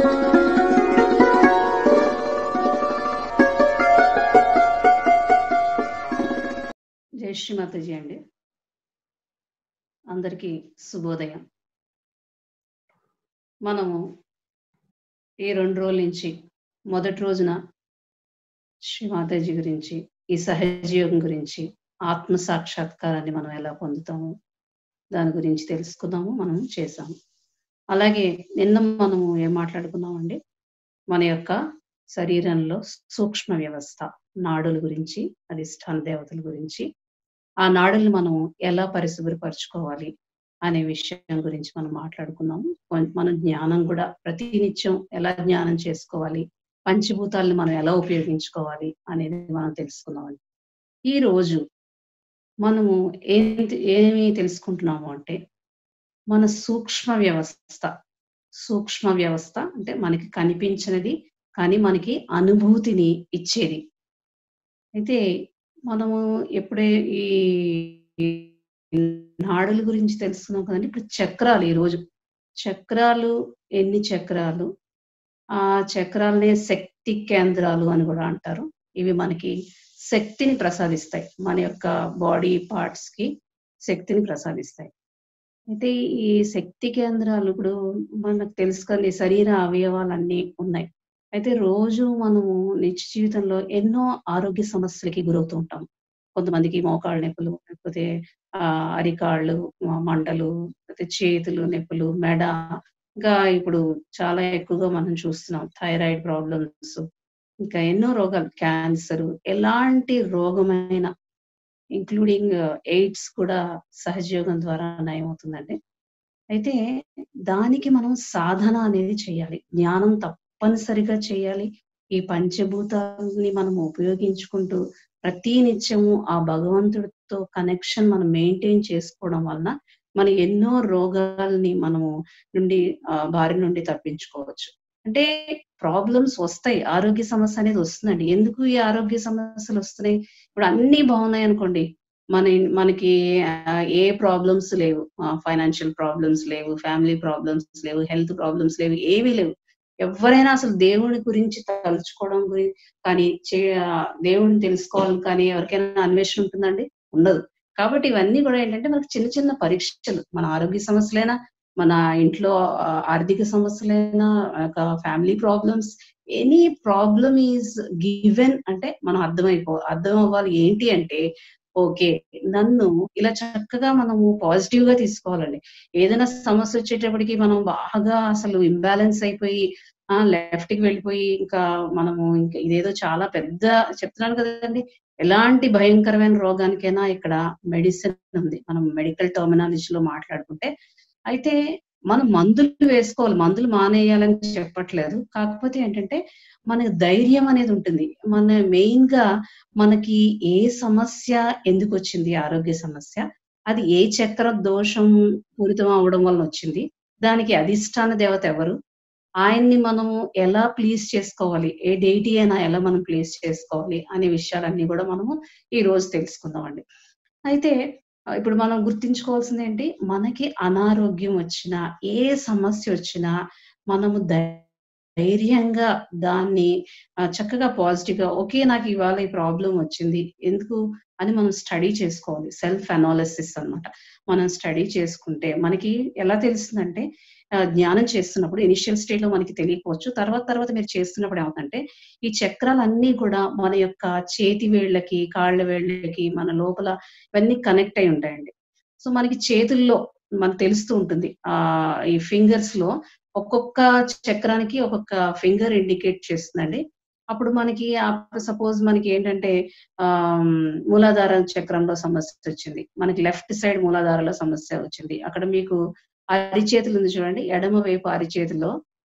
జై శ్రీమాతజీ అండి అందరికీ శుభోదయం మనము ఈ రెండు రోజుల నుంచి మొదటి రోజున శ్రీమాతాజీ గురించి ఈ సహజయోగం గురించి ఆత్మ సాక్షాత్కారాన్ని మనం ఎలా పొందుతాము దాని గురించి తెలుసుకున్నాము మనం చేసాము అలాగే నిన్న మనము ఏం మాట్లాడుకున్నామండి మన యొక్క శరీరంలో సూక్ష్మ వ్యవస్థ నాడుల గురించి అధిష్టాన దేవతల గురించి ఆ నాడుల్ని మనం ఎలా పరిశుభ్రపరచుకోవాలి అనే విషయం గురించి మనం మాట్లాడుకున్నాము మనం జ్ఞానం కూడా ప్రతినిత్యం ఎలా జ్ఞానం చేసుకోవాలి పంచభూతాలను మనం ఎలా ఉపయోగించుకోవాలి అనేది మనం తెలుసుకున్నామండి ఈ రోజు మనము ఏం ఏమి తెలుసుకుంటున్నాము అంటే మన సూక్ష్మ వ్యవస్థ సూక్ష్మ వ్యవస్థ అంటే మనకి కనిపించినది కానీ మనకి అనుభూతిని ఇచ్చేది అయితే మనము ఎప్పుడే ఈ నాడుల గురించి తెలుసుకున్నాం కదండి ఇప్పుడు చక్రాలు ఈరోజు చక్రాలు ఎన్ని చక్రాలు ఆ చక్రాలనే శక్తి కేంద్రాలు అని కూడా అంటారు ఇవి మనకి శక్తిని ప్రసాదిస్తాయి మన యొక్క బాడీ పార్ట్స్ కి శక్తిని ప్రసాదిస్తాయి అయితే ఈ శక్తి కేంద్రాలు ఇప్పుడు మనకు తెలుసు కానీ శరీర అవయవాలన్నీ ఉన్నాయి అయితే రోజు మనము నిత్య జీవితంలో ఎన్నో ఆరోగ్య సమస్యలకి గురవుతూ ఉంటాం కొంతమందికి మోకాళ్ళ నొప్పులు లేకపోతే ఆ అరికాళ్ళు మంటలు లేకపోతే చేతులు నొప్పులు మెడ ఇంకా ఇప్పుడు చాలా ఎక్కువగా మనం చూస్తున్నాం థైరాయిడ్ ప్రాబ్లమ్స్ ఇంకా ఎన్నో రోగాలు క్యాన్సర్ ఎలాంటి రోగమైన ఇంక్లూడింగ్ ఎయిడ్స్ కూడా సహజయోగం ద్వారా నయమవుతుందండి అయితే దానికి మనం సాధన అనేది చేయాలి జ్ఞానం తప్పనిసరిగా చేయాలి ఈ పంచభూతాలని మనం ఉపయోగించుకుంటూ ప్రతి నిత్యము ఆ భగవంతుడితో కనెక్షన్ మనం మెయింటైన్ చేసుకోవడం వలన మన ఎన్నో రోగాల్ని మనము నుండి బారి నుండి తప్పించుకోవచ్చు అంటే ప్రాబ్లమ్స్ వస్తాయి ఆరోగ్య సమస్య అనేది వస్తుందండి ఎందుకు ఈ ఆరోగ్య సమస్యలు వస్తున్నాయి ఇప్పుడు అన్ని బాగున్నాయి అనుకోండి మన మనకి ఏ ప్రాబ్లమ్స్ లేవు ఫైనాన్షియల్ ప్రాబ్లమ్స్ లేవు ఫ్యామిలీ ప్రాబ్లమ్స్ లేవు హెల్త్ ప్రాబ్లమ్స్ లేవు ఏమీ లేవు ఎవరైనా అసలు దేవుడి గురించి తలుచుకోవడం గురించి కానీ చే దేవుడిని తెలుసుకోవాలని కానీ ఎవరికైనా అన్వేషణ ఉంటుందండి ఉండదు కాబట్టి ఇవన్నీ కూడా ఏంటంటే మనకు చిన్న చిన్న పరీక్షలు మన ఆరోగ్య సమస్యలైనా మన ఇంట్లో ఆర్థిక సమస్యలైనా family problems any problem is given అంటే మనం అర్థమైపో అర్థం అవ్వాలి ఏంటి అంటే ఓకే నన్ను ఇలా చక్కగా మనము పాజిటివ్ గా తీసుకోవాలండి ఏదైనా సమస్య వచ్చేటప్పటికి మనం బాగా అసలు ఇంబ్యాలెన్స్ అయిపోయి ఆ లెఫ్ట్ కి వెళ్ళిపోయి ఇంకా మనము ఇంకా ఇదేదో చాలా పెద్ద చెప్తున్నాను కదండి ఎలాంటి భయంకరమైన రోగానికైనా ఇక్కడ మెడిసిన్ ఉంది మనం మెడికల్ టర్మినాలజీలో మాట్లాడుకుంటే అయితే మనం మందులు వేసుకోవాలి మందులు మానేయాలని చెప్పట్లేదు కాకపోతే ఏంటంటే మనకి ధైర్యం అనేది ఉంటుంది మన మెయిన్ గా మనకి ఏ సమస్య ఎందుకు వచ్చింది ఆరోగ్య సమస్య అది ఏ చక్ర దోషం పూరితం అవడం వలన వచ్చింది దానికి అధిష్టాన దేవత ఎవరు ఆయన్ని మనము ఎలా ప్లీజ్ చేసుకోవాలి ఏ డేటీ అయినా ఎలా మనం ప్లీజ్ చేసుకోవాలి అనే విషయాలన్నీ కూడా మనము ఈ రోజు తెలుసుకుందామండి అయితే ఇప్పుడు మనం గుర్తించుకోవాల్సింది ఏంటి మనకి అనారోగ్యం వచ్చినా ఏ సమస్య వచ్చినా మనము ధైర్యంగా దాన్ని చక్కగా పాజిటివ్ గా ఓకే నాకు ఇవాళ ఈ ప్రాబ్లం వచ్చింది ఎందుకు అని మనం స్టడీ చేసుకోవాలి సెల్ఫ్ అనాలిసిస్ అనమాట మనం స్టడీ చేసుకుంటే మనకి ఎలా తెలుస్తుందంటే జ్ఞానం చేస్తున్నప్పుడు ఇనిషియల్ స్టేజ్ లో మనకి తెలియకపోవచ్చు తర్వాత తర్వాత మీరు చేస్తున్నప్పుడు ఏమవుతుందంటే ఈ చక్రాలన్నీ కూడా మన యొక్క చేతి వేళ్ళకి కాళ్ళ వేళ్ళకి మన లోపల ఇవన్నీ కనెక్ట్ అయి ఉంటాయండి సో మనకి చేతుల్లో మనకు తెలుస్తూ ఉంటుంది ఆ ఈ ఫింగర్స్ లో ఒక్కొక్క చక్రానికి ఒక్కొక్క ఫింగర్ ఇండికేట్ చేస్తుందండి అప్పుడు మనకి సపోజ్ మనకి ఏంటంటే ఆ మూలాధార చక్రంలో సమస్య వచ్చింది మనకి లెఫ్ట్ సైడ్ మూలాధారలో సమస్య వచ్చింది అక్కడ మీకు అరిచేతులు ఉంది చూడండి ఎడమ వైపు అరిచేతిలో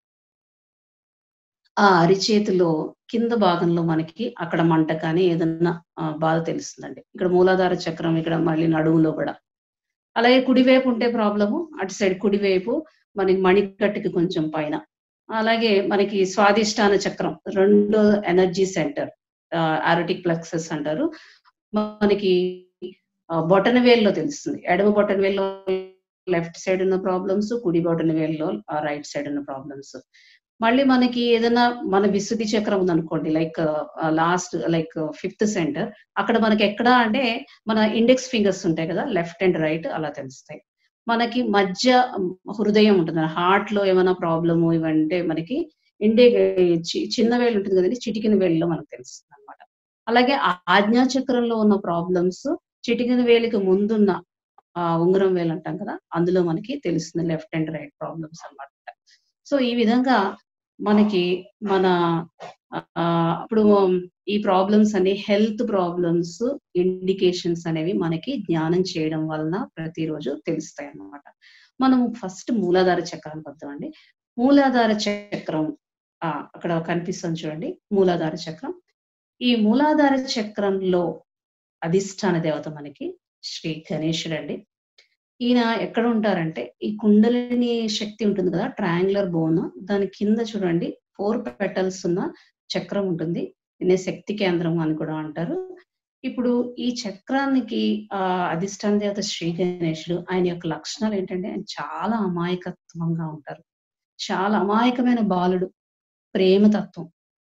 ఆ అరిచేతిలో కింద భాగంలో మనకి అక్కడ మంట కానీ ఏదన్నా బాధ తెలుస్తుందండి ఇక్కడ మూలాధార చక్రం ఇక్కడ మళ్ళీ నడువులో కూడా అలాగే కుడివైపు ఉంటే ప్రాబ్లము అటు సైడ్ కుడివైపు మనకి మణికట్టుకి కొంచెం పైన అలాగే మనకి స్వాదిష్టాన చక్రం రెండో ఎనర్జీ సెంటర్ ఆరోటిక్ ప్లెక్సెస్ అంటారు మనకి బొటన వేల్లో తెలుస్తుంది ఎడమ బొటన వేల్లో లెఫ్ట్ సైడ్ ఉన్న ప్రాబ్లమ్స్ కుడి బొటన వేల్లో రైట్ సైడ్ ఉన్న ప్రాబ్లమ్స్ మళ్ళీ మనకి ఏదైనా మన విశుద్ధి చక్రం ఉందనుకోండి like last like fifth centre అక్కడ మనకి ఎక్కడ అంటే మన ఇండెక్స్ ఫింగర్స్ ఉంటాయి కదా లెఫ్ట్ అండ్ రైట్ అలా తెలుస్తాయి మనకి మధ్య హృదయం ఉంటుంది హార్ట్ లో ఏమైనా ప్రాబ్లము ఇవంటే మనకి ఇండే చి- చిన్న వేలు ఉంటుంది కదండి చిటికిన వేలులో మనకు తెలుస్తుంది అనమాట అలాగే ఆ- ఆజ్ఞా చక్రంలో ఉన్న ప్రాబ్లమ్స్ చిటికిన వేలికి ముందున్న ఆ ఉంగరం వేలు అంటాం కదా అందులో మనకి తెలుస్తుంది లెఫ్ట్ అండ్ రైట్ ప్రాబ్లమ్స్ అన్నమాట సో ఈ విధంగా మనకి మన ఆ, అప్పుడు ఈ ప్రాబ్లమ్స్ అన్ని హెల్త్ ప్రాబ్లమ్స్ ఇండికేషన్స్ అనేవి మనకి జ్ఞానం చేయడం వలన ప్రతిరోజు తెలుస్తాయి అన్నమాట మనం ఫస్ట్ మూలాధార చక్రానికి వద్దామండి మూలాధార చక్రం ఆ, అక్కడ కనిపిస్తుంది చూడండి మూలాధార చక్రం ఈ మూలాధార చక్రంలో అధిష్టాన దేవత మనకి శ్రీ గణేశుడు అండి ఈయన ఎక్కడ ఉంటారంటే ఈ కుండలిని శక్తి ఉంటుంది కదా ట్రయాంగులర్ బోన్ దాని కింద చూడండి ఫోర్ పెటల్స్ ఉన్న చక్రం ఉంటుంది దీన్ని శక్తి కేంద్రం అని కూడా అంటారు ఇప్పుడు ఈ చక్రానికి ఆ అధిష్టాన దేవత శ్రీ గణేశుడు ఆయన యొక్క లక్షణాలు ఏంటంటే ఆయన చాలా అమాయకత్వంగా ఉంటారు చాలా అమాయకమైన బాలుడు ప్రేమతత్వం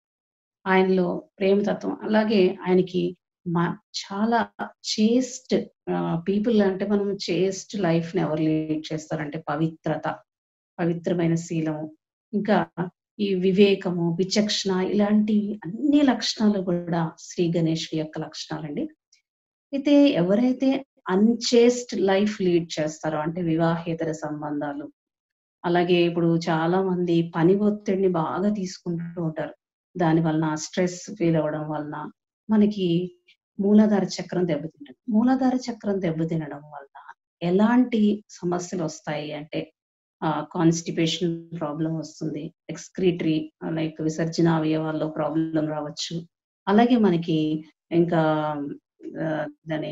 ఆయనలో ప్రేమతత్వం అలాగే ఆయనకి మా చాలా చేస్ట్ పీపుల్ అంటే మనం చేస్ట్ లైఫ్ ని ఎవరు లీడ్ చేస్తారంటే పవిత్రత పవిత్రమైన శీలము ఇంకా ఈ వివేకము విచక్షణ ఇలాంటి అన్ని లక్షణాలు కూడా శ్రీ గణేషుడి యొక్క లక్షణాలండి అయితే ఎవరైతే అన్చేస్ట్ లైఫ్ లీడ్ చేస్తారో అంటే వివాహేతర సంబంధాలు అలాగే ఇప్పుడు చాలా మంది పని ఒత్తిడిని బాగా తీసుకుంటూ ఉంటారు దాని వలన స్ట్రెస్ ఫీల్ అవ్వడం వలన మనకి మూలాధార చక్రం దెబ్బతింటుంది మూలాధార చక్రం దెబ్బతినడం వలన ఎలాంటి సమస్యలు వస్తాయి అంటే కాన్స్టిపేషన్ ప్రాబ్లం వస్తుంది ఎక్స్క్రీటరీ లైక్ విసర్జన అవయవాల్లో ప్రాబ్లం రావచ్చు అలాగే మనకి ఇంకా ఆ, దాని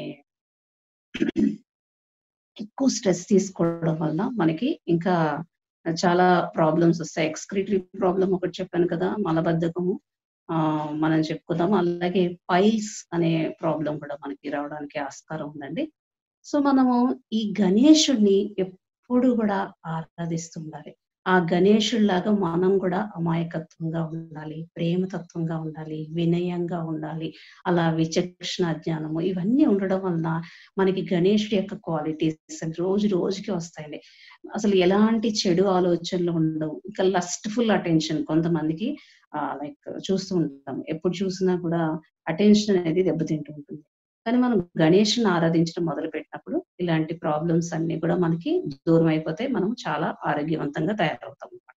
ఎక్కువ స్ట్రెస్ తీసుకోవడం వలన మనకి ఇంకా చాలా ప్రాబ్లమ్స్ వస్తాయి ఎక్స్క్రీటరీ ప్రాబ్లం ఒకటి చెప్పాను కదా మలబద్ధకము ఆ మనం చెప్పుకుందాం అలాగే పైల్స్ అనే ప్రాబ్లం కూడా మనకి రావడానికి ఆస్కారం ఉందండి సో మనము ఈ గణేశుడిని ఎప్పుడు కూడా ఆరాధిస్తుండాలి ఆ గణేశుడిలాగా మనం కూడా అమాయకత్వంగా ఉండాలి ప్రేమతత్వంగా ఉండాలి వినయంగా ఉండాలి అలా విచక్షణ జ్ఞానము ఇవన్నీ ఉండడం వలన మనకి గణేశుడి యొక్క క్వాలిటీస్ రోజు రోజుకి వస్తాయండి అసలు ఎలాంటి చెడు ఆలోచనలు ఉండవు ఇంకా లస్ట్ఫుల్ అటెన్షన్ కొంతమందికి లైక్ చూస్తూ ఉంటాం ఎప్పుడు చూసినా కూడా అటెన్షన్ అనేది దెబ్బతింటూ ఉంటుంది కానీ మనం గణేష్ని ఆరాధించడం మొదలు పెట్టినప్పుడు ఇలాంటి ప్రాబ్లమ్స్ అన్ని కూడా మనకి దూరం అయిపోతే మనం చాలా ఆరోగ్యవంతంగా తయారవుతాం అనమాట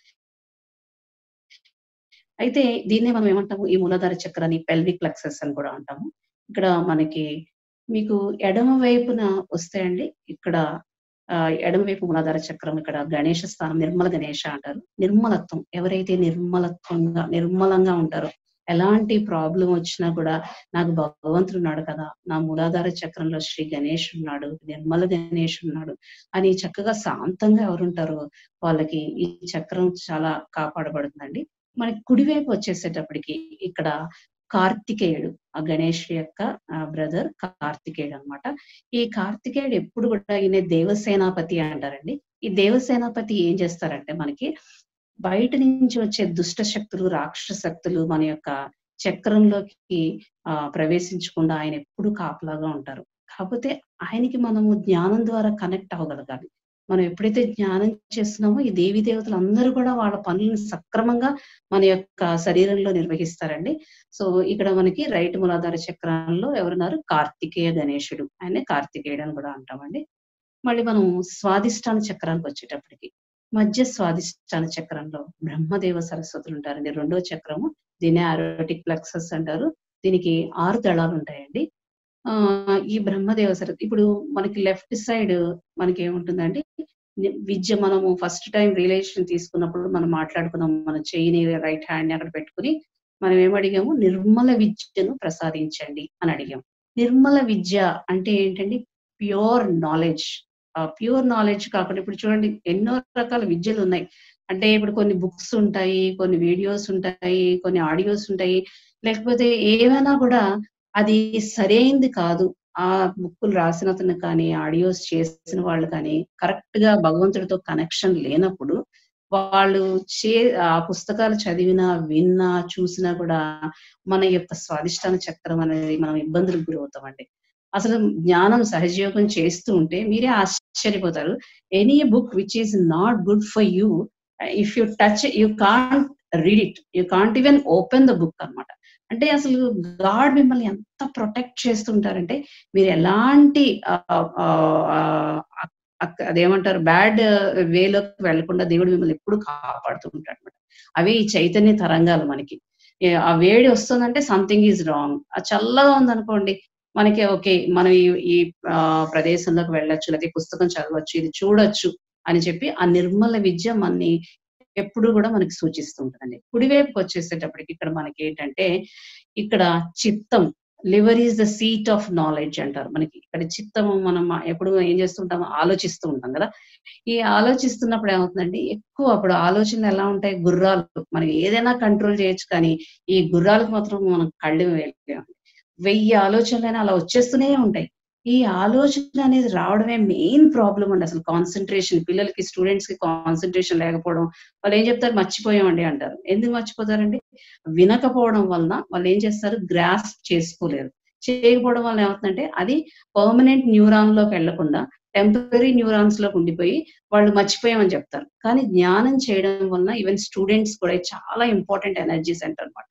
అయితే దీన్నే మనం ఏమంటాము ఈ మూలాధార చక్రాన్ని పెల్విక్ ప్లెక్సెస్ అని కూడా అంటాము ఇక్కడ మనకి మీకు ఎడమ వైపున వస్తే అండి ఇక్కడ ఆ, ఎడమవైపు మూలాధార చక్రం ఇక్కడ గణేష స్థానం నిర్మల గణేష అంటారు నిర్మలత్వం ఎవరైతే నిర్మలత్వంగా నిర్మలంగా ఉంటారో ఎలాంటి ప్రాబ్లం వచ్చినా కూడా నాకు భగవంతుడు ఉన్నాడు కదా నా మూలాధార చక్రంలో శ్రీ గణేష్ ఉన్నాడు నిర్మల గణేష్ ఉన్నాడు అని చక్కగా శాంతంగా ఎవరుంటారో వాళ్ళకి ఈ చక్రం చాలా కాపాడబడుతుందండి మనకి కుడివైపు వచ్చేసేటప్పటికి ఇక్కడ కార్తికేయుడు ఆ గణేష్ యొక్క బ్రదర్ కార్తికేయుడు అన్నమాట ఈ కార్తికేయుడు ఎప్పుడు కూడా ఈయన దేవసేనాపతి అంటారండి ఈ దేవసేనాపతి ఏం చేస్తారంటే మనకి బయట నుంచి వచ్చే దుష్ట శక్తులు రాక్షస శక్తులు మన యొక్క చక్రంలోకి ఆ ప్రవేశించకుండా ఆయన ఎప్పుడు కాపలాగా ఉంటారు కాకపోతే ఆయనకి మనము జ్ఞానం ద్వారా కనెక్ట్ అవ్వగలగాలి మనం ఎప్పుడైతే జ్ఞానం చేస్తున్నామో ఈ దేవి దేవతలు అందరూ కూడా వాళ్ళ పనులను సక్రమంగా మన యొక్క శరీరంలో నిర్వహిస్తారండి సో ఇక్కడ మనకి రైట్ మూలాధార చక్రంలో ఎవరున్నారు కార్తికేయ గణేశుడు ఆయనే కార్తికేయుడు అని కూడా అంటామండి మళ్ళీ మనం స్వాదిష్టాన చక్రానికి వచ్చేటప్పటికి మధ్య స్వాదిష్టాన చక్రంలో బ్రహ్మదేవ సరస్వతులు ఉంటారండి రెండో చక్రము దీన్ని ఆరోటిక్ ప్లెక్సస్ అంటారు దీనికి ఆరు దళాలు ఉంటాయండి ఆ ఈ బ్రహ్మదేవ సరస్వతి ఇప్పుడు మనకి లెఫ్ట్ సైడ్ మనకి ఏముంటుందండి ని- విద్య మనము ఫస్ట్ టైం రిలేషన్ తీసుకున్నప్పుడు మనం మాట్లాడుకున్నాం మన చెయ్యిని రైట్ హ్యాండ్ ని అక్కడ పెట్టుకుని మనం ఏమడిగాము నిర్మల విద్యను ప్రసాదించండి అని అడిగాం నిర్మల విద్య అంటే ఏంటండి ప్యూర్ నాలెడ్జ్ ప్యూర్ నాలెడ్జ్ కాకుండా ఇప్పుడు చూడండి ఎన్నో రకాల విద్యలు ఉన్నాయి అంటే ఇప్పుడు కొన్ని బుక్స్ ఉంటాయి కొన్ని వీడియోస్ ఉంటాయి కొన్ని ఆడియోస్ ఉంటాయి లేకపోతే ఏమైనా కూడా అది సరైంది కాదు ఆ బుక్కులు రాసిన అతను కానీ ఆడియోస్ చేసిన వాళ్ళు కానీ కరెక్ట్ గా భగవంతుడితో కనెక్షన్ లేనప్పుడు వాళ్ళు చే ఆ పుస్తకాలు చదివినా విన్నా చూసినా కూడా మన యొక్క స్వాదిష్టాన చక్రం అనేది మనం ఇబ్బందులకు గురవుతామండి అసలు జ్ఞానం సహజయోగం చేస్తూ ఉంటే మీరే ఆశ్చర్యపోతారు any book which is not good for you if you touch you can't read it you can't even open the book అన్నమాట అంటే అసలు గాడ్ మిమ్మల్ని ఎంత ప్రొటెక్ట్ చేస్తుంటారంటే మీరు ఎలాంటి ఆ, ఆ, ఆ, అక్- అదేమంటారు బ్యాడ్ వేలోకి వెళ్లకుండా దేవుడు మిమ్మల్ని ఎప్పుడు కాపాడుతూ ఉంటాడు అనమాట అవే ఈ చైతన్య తరంగాలు మనకి ఏ, ఆ వేడి వస్తుందంటే సంథింగ్ ఈజ్ రాంగ్ ఆ చల్లగా ఉందనుకోండి మనకి ఓకే మనం ఈ ఈ ఆ, ప్రదేశంలోకి వెళ్ళొచ్చు లేకపోతే ఈ పుస్తకం చదవచ్చు ఇది చూడొచ్చు అని చెప్పి ఆ నిర్మల విద్య మనని ఎప్పుడు కూడా మనకి సూచిస్తూ ఉంటుందండి కుడివైపుకి వచ్చేసేటప్పటికి ఇక్కడ మనకి ఏంటంటే ఇక్కడ చిత్తం liver is the seat of knowledge అంటారు మనకి ఇక్కడ చిత్తము మనం ఎప్పుడు ఏం చేస్తుంటాం ఆలోచిస్తూ ఉంటాం కదా ఈ ఆలోచిస్తున్నప్పుడు ఏమవుతుందండి ఎక్కువ అప్పుడు ఆలోచనలు ఎలా ఉంటాయి గుర్రాలు మనం ఏదైనా కంట్రోల్ చేయొచ్చు కానీ ఈ గుర్రాలకు మాత్రం మనం కళ్ళు వేయలేము వెయ్యి ఆలోచనలైనా అలా వచ్చేస్తూనే ఉంటాయి ఈ ఆలోచన అనేది రావడమే మెయిన్ ప్రాబ్లం అండి అసలు కాన్సన్ట్రేషన్ పిల్లలకి స్టూడెంట్స్ కి కాన్సన్ట్రేషన్ లేకపోవడం వాళ్ళు ఏం చెప్తారు మర్చిపోయామండి అంటారు ఎందుకు మర్చిపోతారండి వినకపోవడం వలన వాళ్ళు ఏం చేస్తారు గ్రాస్ చేసుకోలేరు చేయకపోవడం వల్ల ఏమవుతుందంటే అది పర్మనెంట్ న్యూరాన్ లోకి వెళ్లకుండా టెంపరీ న్యూరాన్స్ లోకి ఉండిపోయి వాళ్ళు మర్చిపోయామని చెప్తారు కానీ జ్ఞానం చేయడం వలన ఈవెన్ స్టూడెంట్స్ కూడా ఇది చాలా ఇంపార్టెంట్ ఎనర్జీ సెంటర్ అనమాట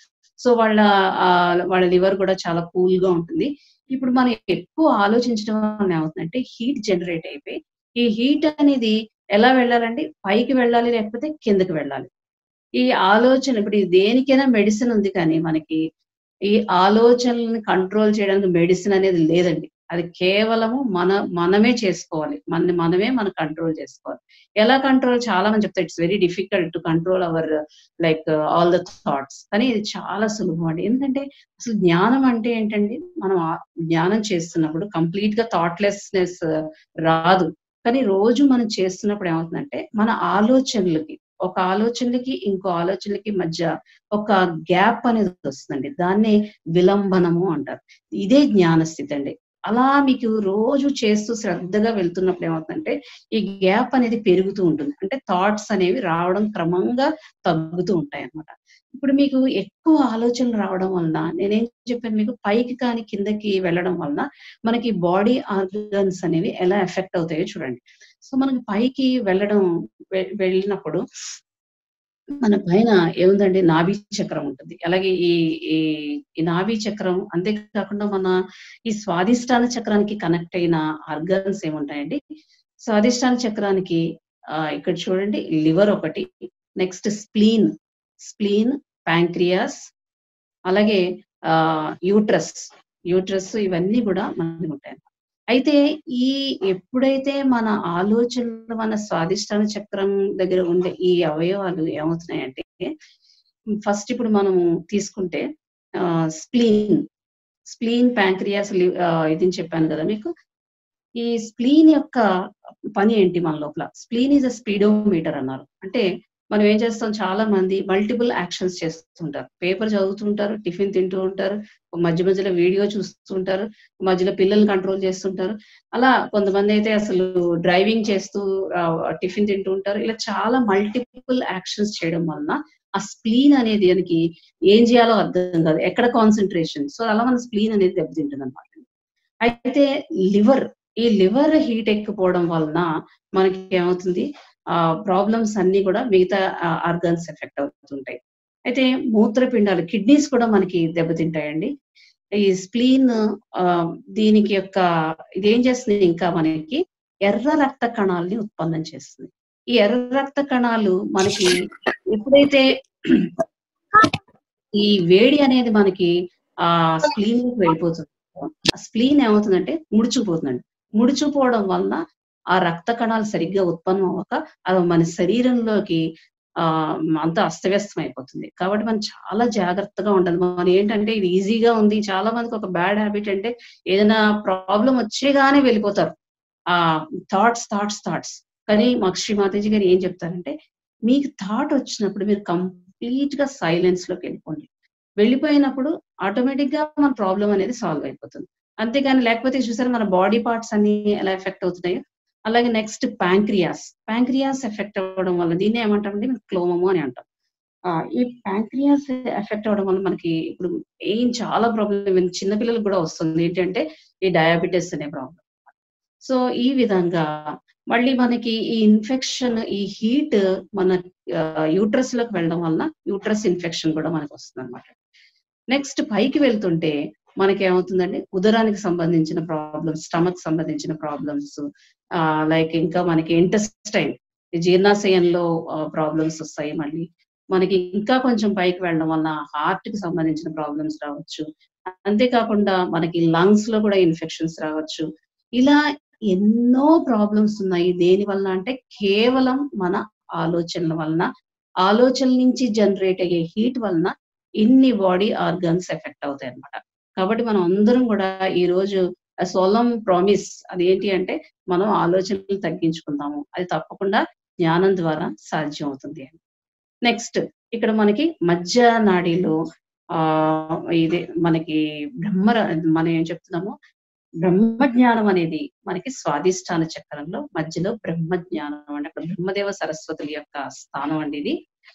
సో వాళ్ళ ఆ, వాళ్ళ లివర్ కూడా చాలా కూల్ గా ఉంటుంది ఇప్పుడు మనం ఎక్కువ ఆలోచించడం వల్ల ఏమవుతుందంటే హీట్ జనరేట్ అయిపోయి ఈ హీట్ అనేది ఎలా వెళ్ళాలండి పైకి వెళ్ళాలి లేకపోతే కిందకి వెళ్ళాలి ఈ ఆలోచన ఇప్పుడు ఇది దేనికైనా మెడిసిన్ ఉంది కానీ మనకి ఈ ఆలోచనలను కంట్రోల్ చేయడానికి మెడిసిన్ అనేది లేదండి అది కేవలము మన మనమే చేసుకోవాలి మన మనమే మనం కంట్రోల్ చేసుకోవాలి ఎలా కంట్రోల్ చాలా మంది చెప్తారు it's very difficult to control our like all the thoughts కానీ ఇది చాలా సులభం అండి ఎందుకంటే అసలు జ్ఞానం అంటే ఏంటండి మనం ఆ- జ్ఞానం చేస్తున్నప్పుడు కంప్లీట్ గా థాట్లెస్నెస్ రాదు కానీ రోజు మనం చేస్తున్నప్పుడు ఏమవుతుందంటే మన ఆలోచనలకి ఒక ఆలోచనలకి ఇంకో ఆలోచనలకి మధ్య ఒక గ్యాప్ అనేది వస్తుందండి దాన్నే విలంబనము అంటారు ఇదే జ్ఞాన స్థితి అండి అలా మీకు రోజు చేస్తూ శ్రద్ధగా వెళ్తున్నప్పుడు ఏమవుతుందంటే ఈ గ్యాప్ అనేది పెరుగుతూ ఉంటుంది అంటే థాట్స్ అనేవి రావడం క్రమంగా తగ్గుతూ ఉంటాయి అన్నమాట ఇప్పుడు మీకు ఎక్కువ ఆలోచనలు రావడం వలన నేనేం చెప్పాను మీకు పైకి కానీ కిందకి వెళ్ళడం వలన మనకి బాడీ ఆర్గన్స్ అనేవి ఎలా ఎఫెక్ట్ అవుతాయో చూడండి సో మనకి పైకి వెళ్ళడం వె- వెళ్ళినప్పుడు మన పైన ఏముందండి నాభి చక్రం ఉంటుంది అలాగే ఈ ఈ ఈ నాభి చక్రం అంతేకాకుండా మన ఈ స్వాదిష్టాన చక్రానికి కనెక్ట్ అయిన ఆర్గన్స్ ఏముంటాయండి స్వాదిష్టాన చక్రానికి ఆ, ఇక్కడ చూడండి లివర్ ఒకటి నెక్స్ట్ స్ప్లీన్ స్ప్లీన్ ప్యాంక్రియాస్ అలాగే ఆ యూట్రస్ యూట్రస్ ఇవన్నీ కూడా మనకి ఉంటాయి అయితే ఈ ఎప్పుడైతే మన ఆలోచనలు మన స్వాదిష్టాన చక్రం దగ్గర ఉండే ఈ అవయవాలు ఏమవుతున్నాయంటే ఫస్ట్ ఇప్పుడు మనము తీసుకుంటే స్ప్లీన్ స్ప్లీన్ ప్యాంక్రియాస్ ఇది చెప్పాను కదా మీకు ఈ స్ప్లీన్ యొక్క పని ఏంటి మన లోపల స్ప్లీన్ ఈజ్ అ స్పీడోమీటర్ అన్నారు అంటే మనం ఏం చేస్తాం చాలా మంది మల్టిపుల్ యాక్షన్స్ చేస్తుంటారు పేపర్ చదువుతుంటారు టిఫిన్ తింటూ ఉంటారు మధ్య మధ్యలో వీడియో చూస్తుంటారు మధ్యలో పిల్లల్ని కంట్రోల్ చేస్తుంటారు అలా కొంతమంది అయితే అసలు డ్రైవింగ్ చేస్తూ ఆ, టిఫిన్ తింటూ ఉంటారు ఇలా చాలా మల్టిపుల్ యాక్షన్స్ చేయడం వలన ఆ స్ప్లీన్ అనేది దానికి ఏం చేయాలో అర్థం కాదు ఎక్కడ కాన్సన్ట్రేషన్ సో అలా మన స్ప్లీన్ అనేది దెబ్బతింటుంది అనమాట అయితే లివర్ ఈ లివర్ హీట్ ఎక్కిపోవడం వలన మనకి ఏమవుతుంది ఆ ప్రాబ్లమ్స్ అన్ని కూడా మిగతా ఆర్గన్స్ ఎఫెక్ట్ అవుతుంటాయి అయితే మూత్రపిండాలు కిడ్నీస్ కూడా మనకి దెబ్బతింటాయండి ఈ స్ప్లీన్ దీనికి యొక్క ఇదేం చేస్తుంది ఇంకా మనకి ఎర్ర రక్త కణాలని ఉత్పన్నం చేస్తుంది ఈ ఎర్ర రక్త కణాలు మనకి ఎప్పుడైతే ఈ వేడి అనేది మనకి ఆ స్ప్లీన్ లోకి వెళ్ళిపోతుంది ఆ స్ప్లీన్ ఏమవుతుందంటే ముడుచుకుపోతుందండి ముడుచుకుపోవడం వలన ఆ రక్త కణాలు సరిగ్గా ఉత్పన్నం అవ్వక అది మన శరీరంలోకి ఆ అంతా అస్తవ్యస్తం అయిపోతుంది కాబట్టి మనం చాలా జాగ్రత్తగా ఉండాలి మనం ఏంటంటే ఇది ఈజీగా ఉంది చాలా మందికి ఒక బ్యాడ్ హ్యాబిట్ అంటే ఏదైనా ప్రాబ్లం వచ్చేగానే వెళ్ళిపోతారు ఆ థాట్స్ థాట్స్ థాట్స్ కానీ మాకు శ్రీ మాతాజీ గారు ఏం చెప్తారంటే మీకు థాట్ వచ్చినప్పుడు మీరు కంప్లీట్ గా సైలెన్స్ లోకి వెళ్ళిపోండి వెళ్ళిపోయినప్పుడు ఆటోమేటిక్ గా మన ప్రాబ్లం అనేది సాల్వ్ అయిపోతుంది అంతేగాని లేకపోతే చూసారు మన బాడీ పార్ట్స్ అన్ని ఎలా ఎఫెక్ట్ అవుతున్నాయో అలాగే నెక్స్ట్ ప్యాంక్రియాస్ ప్యాంక్రియాస్ ఎఫెక్ట్ అవ్వడం వల్ల దీన్ని ఏమంటామంటే క్లోమము అని అంటాం ఆ, ఈ ప్యాంక్రియాస్ ఎఫెక్ట్ అవ్వడం వల్ల మనకి ఇప్పుడు ఏం చాలా ప్రాబ్లం చిన్నపిల్లలకు కూడా వస్తుంది ఏంటంటే ఈ డయాబెటీస్ అనే ప్రాబ్లం సో ఈ విధంగా మళ్ళీ మనకి ఈ ఇన్ఫెక్షన్ ఈ హీట్ మన యూట్రస్ లోకి వెళ్ళడం వలన యూట్రస్ ఇన్ఫెక్షన్ కూడా మనకు వస్తుంది అనమాట నెక్స్ట్ పైకి వెళ్తుంటే మనకి ఏమవుతుందంటే ఉదరానికి సంబంధించిన ప్రాబ్లమ్స్ స్టమక్ సంబంధించిన ప్రాబ్లమ్స్ లైక్ ఇంకా మనకి ఇంటెస్టైన్ జీర్ణాశయంలో ప్రాబ్లమ్స్ వస్తాయి మళ్ళీ మనకి ఇంకా కొంచెం పైకి వెళ్ళడం వలన హార్ట్ కి సంబంధించిన ప్రాబ్లమ్స్ రావచ్చు అంతేకాకుండా మనకి లంగ్స్ లో కూడా ఇన్ఫెక్షన్స్ రావచ్చు ఇలా ఎన్నో ప్రాబ్లమ్స్ ఉన్నాయి దేని వలన అంటే కేవలం మన ఆలోచనల వలన ఆలోచనల నుంచి జనరేట్ అయ్యే హీట్ వలన ఇన్ని బాడీ ఆర్గన్స్ ఎఫెక్ట్ అవుతాయి అన్నమాట కాబట్టి మనం అందరం కూడా ఈ రోజు సోలం ప్రామిస్ అదేంటి అంటే మనం ఆలోచనలు తగ్గించుకుందాము అది తప్పకుండా జ్ఞానం ద్వారా సాధ్యం అవుతుంది అని నెక్స్ట్ ఇక్కడ మనకి మధ్య నాడీలో ఆ ఇది మనకి బ్రహ్మ మనం ఏం చెప్తున్నాము బ్రహ్మ జ్ఞానం అనేది మనకి స్వాదిష్టాన చక్రంలో మధ్యలో బ్రహ్మ జ్ఞానం అంటే అక్కడ బ్రహ్మదేవ సరస్వతుల యొక్క స్థానం అండి ఇది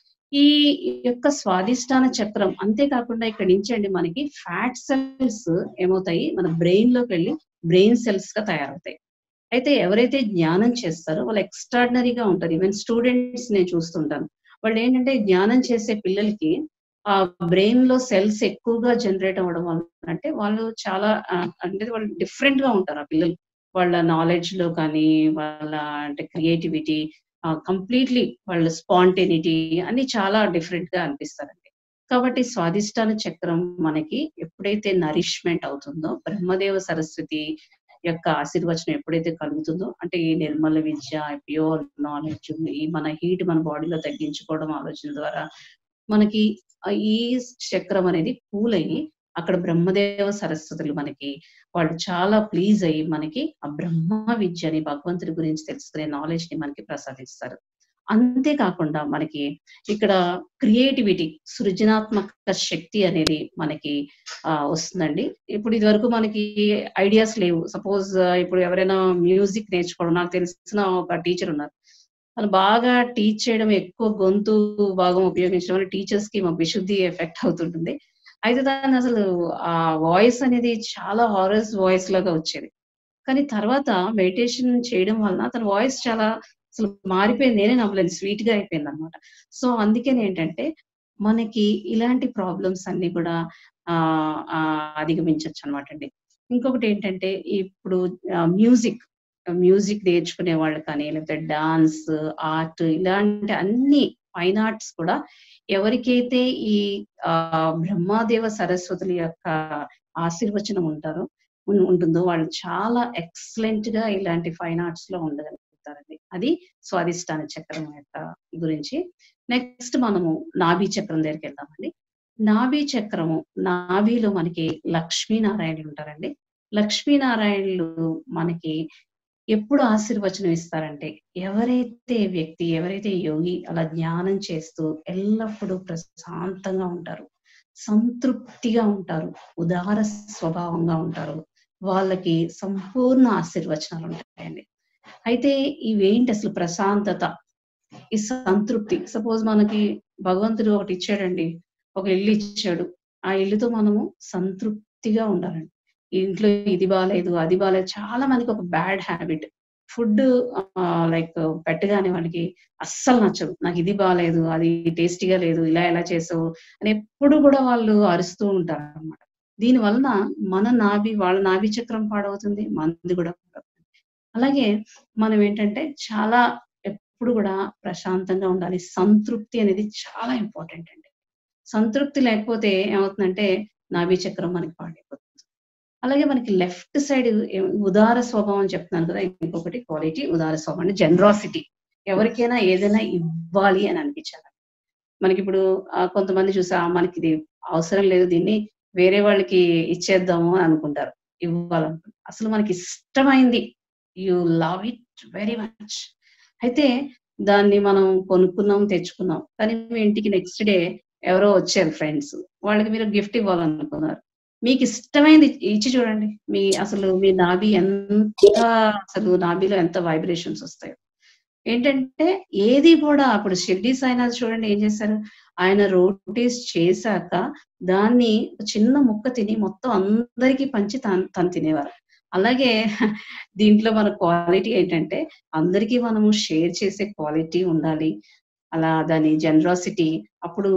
ఈ యొక్క స్వాదిష్టాన చక్రం అంతేకాకుండా ఇక్కడ నుంచి అండి మనకి ఫ్యాట్ సెల్స్ ఏమవుతాయి మన బ్రెయిన్ లోకి వెళ్ళి బ్రెయిన్ సెల్స్ గా తయారవుతాయి అయితే ఎవరైతే జ్ఞానం చేస్తారో వాళ్ళు ఎక్స్ట్రాడినరీగా ఉంటారు ఈవెన్ స్టూడెంట్స్ నేను చూస్తుంటాను వాళ్ళు ఏంటంటే జ్ఞానం చేసే పిల్లలకి ఆ బ్రెయిన్ లో సెల్స్ ఎక్కువగా జనరేట్ అవ్వడం వల్ల అంటే వాళ్ళు చాలా ఆ, అంటే వాళ్ళు డిఫరెంట్ గా ఉంటారు ఆ పిల్లలు వాళ్ళ నాలెడ్జ్ లో కానీ వాళ్ళ అంటే క్రియేటివిటీ కంప్లీట్లీ వాళ్ళ స్పాంటేనిటీ అన్ని చాలా డిఫరెంట్ గా అనిపిస్తారండి కాబట్టి స్వాదిష్టాన చక్రం మనకి ఎప్పుడైతే నరిష్మెంట్ అవుతుందో బ్రహ్మదేవ సరస్వతి యొక్క ఆశీర్వచనం ఎప్పుడైతే కలుగుతుందో అంటే ఈ నిర్మల విద్య ప్యూర్ నాలెడ్జ్ ఈ మన హీట్ మన బాడీలో తగ్గించుకోవడం ఆలోచన ద్వారా మనకి ఆ ఈ చక్రం అనేది కూల్ అయ్యి అక్కడ బ్రహ్మదేవ సరస్వతులు మనకి వాళ్ళు చాలా ప్లీజ్ అయ్యి మనకి ఆ బ్రహ్మ విద్యని భగవంతుడి గురించి తెలుసుకునే నాలెడ్జ్ ని మనకి ప్రసాదిస్తారు అంతేకాకుండా మనకి ఇక్కడ క్రియేటివిటీ సృజనాత్మక శక్తి అనేది మనకి ఆ వస్తుందండి ఇప్పుడు ఇది వరకు మనకి ఐడియాస్ లేవు సపోజ్ ఇప్పుడు ఎవరైనా మ్యూజిక్ నేర్చుకోవడం నాకు తెలిసిన ఒక టీచర్ ఉన్నారు వాళ్ళు బాగా టీచ్ చేయడం ఎక్కువ గొంతు భాగం ఉపయోగించడం వల్ల టీచర్స్ కి మా విశుద్ధి ఎఫెక్ట్ అవుతుంటుంది అయితే దాన్ని అసలు ఆ వాయిస్ అనేది చాలా హారస్ వాయిస్ లాగా వచ్చేది కానీ తర్వాత మెడిటేషన్ చేయడం వలన తన వాయిస్ చాలా అసలు మారిపోయింది నేనే నమ్మలేదు స్వీట్ గా అయిపోయింది అనమాట సో అందుకని ఏంటంటే మనకి ఇలాంటి ప్రాబ్లమ్స్ అన్ని కూడా ఆ ఆ, అధిగమించవచ్చు అనమాట అండి ఇంకొకటి ఏంటంటే ఇప్పుడు మ్యూజిక్ మ్యూజిక్ నేర్చుకునే వాళ్ళు కానీ లేకపోతే డాన్స్ ఆర్ట్ ఇలాంటి అన్ని ఫైన్ ఆర్ట్స్ కూడా ఎవరికైతే ఈ ఆ బ్రహ్మాదేవ సరస్వతుల యొక్క ఆశీర్వచనం ఉంటారో ఉన్- ఉంటుందో వాళ్ళు చాలా ఎక్సలెంట్ గా ఇలాంటి ఫైన్ ఆర్ట్స్ లో ఉండగలుగుతారండి అది స్వాదిష్టాన చక్రం యొక్క గురించి నెక్స్ట్ మనము నాభి చక్రం దగ్గరికి వెళ్దామండి నాభి చక్రము నాభిలో మనకి లక్ష్మీనారాయణులు ఉంటారండి లక్ష్మీనారాయణులు మనకి ఎప్పుడు ఆశీర్వచనం ఇస్తారంటే ఎవరైతే వ్యక్తి ఎవరైతే యోగి అలా జ్ఞానం చేస్తూ ఎల్లప్పుడూ ప్రశాంతంగా ఉంటారు సంతృప్తిగా ఉంటారు ఉదార స్వభావంగా ఉంటారు వాళ్ళకి సంపూర్ణ ఆశీర్వచనాలు ఉంటాయండి అయితే ఇవేంటి అసలు ప్రశాంతత ఈ సంతృప్తి సపోజ్ మనకి భగవంతుడు ఒకటి ఇచ్చాడండి ఒక ఇల్లు ఇచ్చాడు ఆ ఇల్లుతో మనము సంతృప్తిగా ఉండాలండి ఈ ఇంట్లో ఇది బాగాలేదు అది బాగాలేదు చాలా మందికి ఒక బ్యాడ్ హ్యాబిట్ ఫుడ్ లైక్ పెట్టగానే వాళ్ళకి అస్సలు నచ్చదు నాకు ఇది బాగాలేదు అది టేస్టీగా లేదు ఇలా ఎలా చేసావు అని ఎప్పుడు కూడా వాళ్ళు అరుస్తూ ఉంటారు అనమాట దీని వలన మన నాభి వాళ్ళ నాభి చక్రం పాడవుతుంది మనది కూడా పాడవుతుంది అలాగే మనం ఏంటంటే చాలా ఎప్పుడు కూడా ప్రశాంతంగా ఉండాలి సంతృప్తి అనేది చాలా ఇంపార్టెంట్ అండి సంతృప్తి లేకపోతే ఏమవుతుందంటే నాభి చక్రం మనకి పాడైపోతుంది అలాగే మనకి లెఫ్ట్ సైడ్ ఉదార స్వభావం అని చెప్తున్నాను కదా ఇంకొకటి క్వాలిటీ ఉదార స్వభావం అంటే జనరాసిటీ ఎవరికైనా ఏదైనా ఇవ్వాలి అని అనిపించాలి మనకి ఇప్పుడు ఆ, కొంతమంది చూసా "ఆ, మనకి ఇది అవసరం లేదు దీన్ని వేరే వాళ్ళకి ఇచ్చేద్దాము అని అనుకుంటారు ఇవ్వాలనుకుంటారు అసలు మనకి ఇష్టమైంది you love it very much అయితే దాన్ని మనం కొనుక్కున్నాం తెచ్చుకున్నాం కానీ మీ ఇంటికి నెక్స్ట్ డే ఎవరో వచ్చారు ఫ్రెండ్స్ వాళ్ళకి మీరు గిఫ్ట్ ఇవ్వాలనుకున్నారు మీకు ఇష్టమైనది ఇచ్చి చూడండి మీ అసలు మీ నాభి ఎంత అసలు నాభిలో ఎంత వైబ్రేషన్స్ వస్తాయో ఏంటంటే ఏది కూడా అప్పుడు షిర్డీ సాయినాథ్ చూడండి ఏం చేశారు ఆయన రోటీస్ చేశాక దాన్ని చిన్న ముక్క తిని మొత్తం అందరికీ పంచి తను తను తినేవారు అలాగే దీంట్లో మన క్వాలిటీ ఏంటంటే అందరికీ మనము షేర్ చేసే క్వాలిటీ ఉండాలి అలా దాని జనరాసిటీ అప్పుడు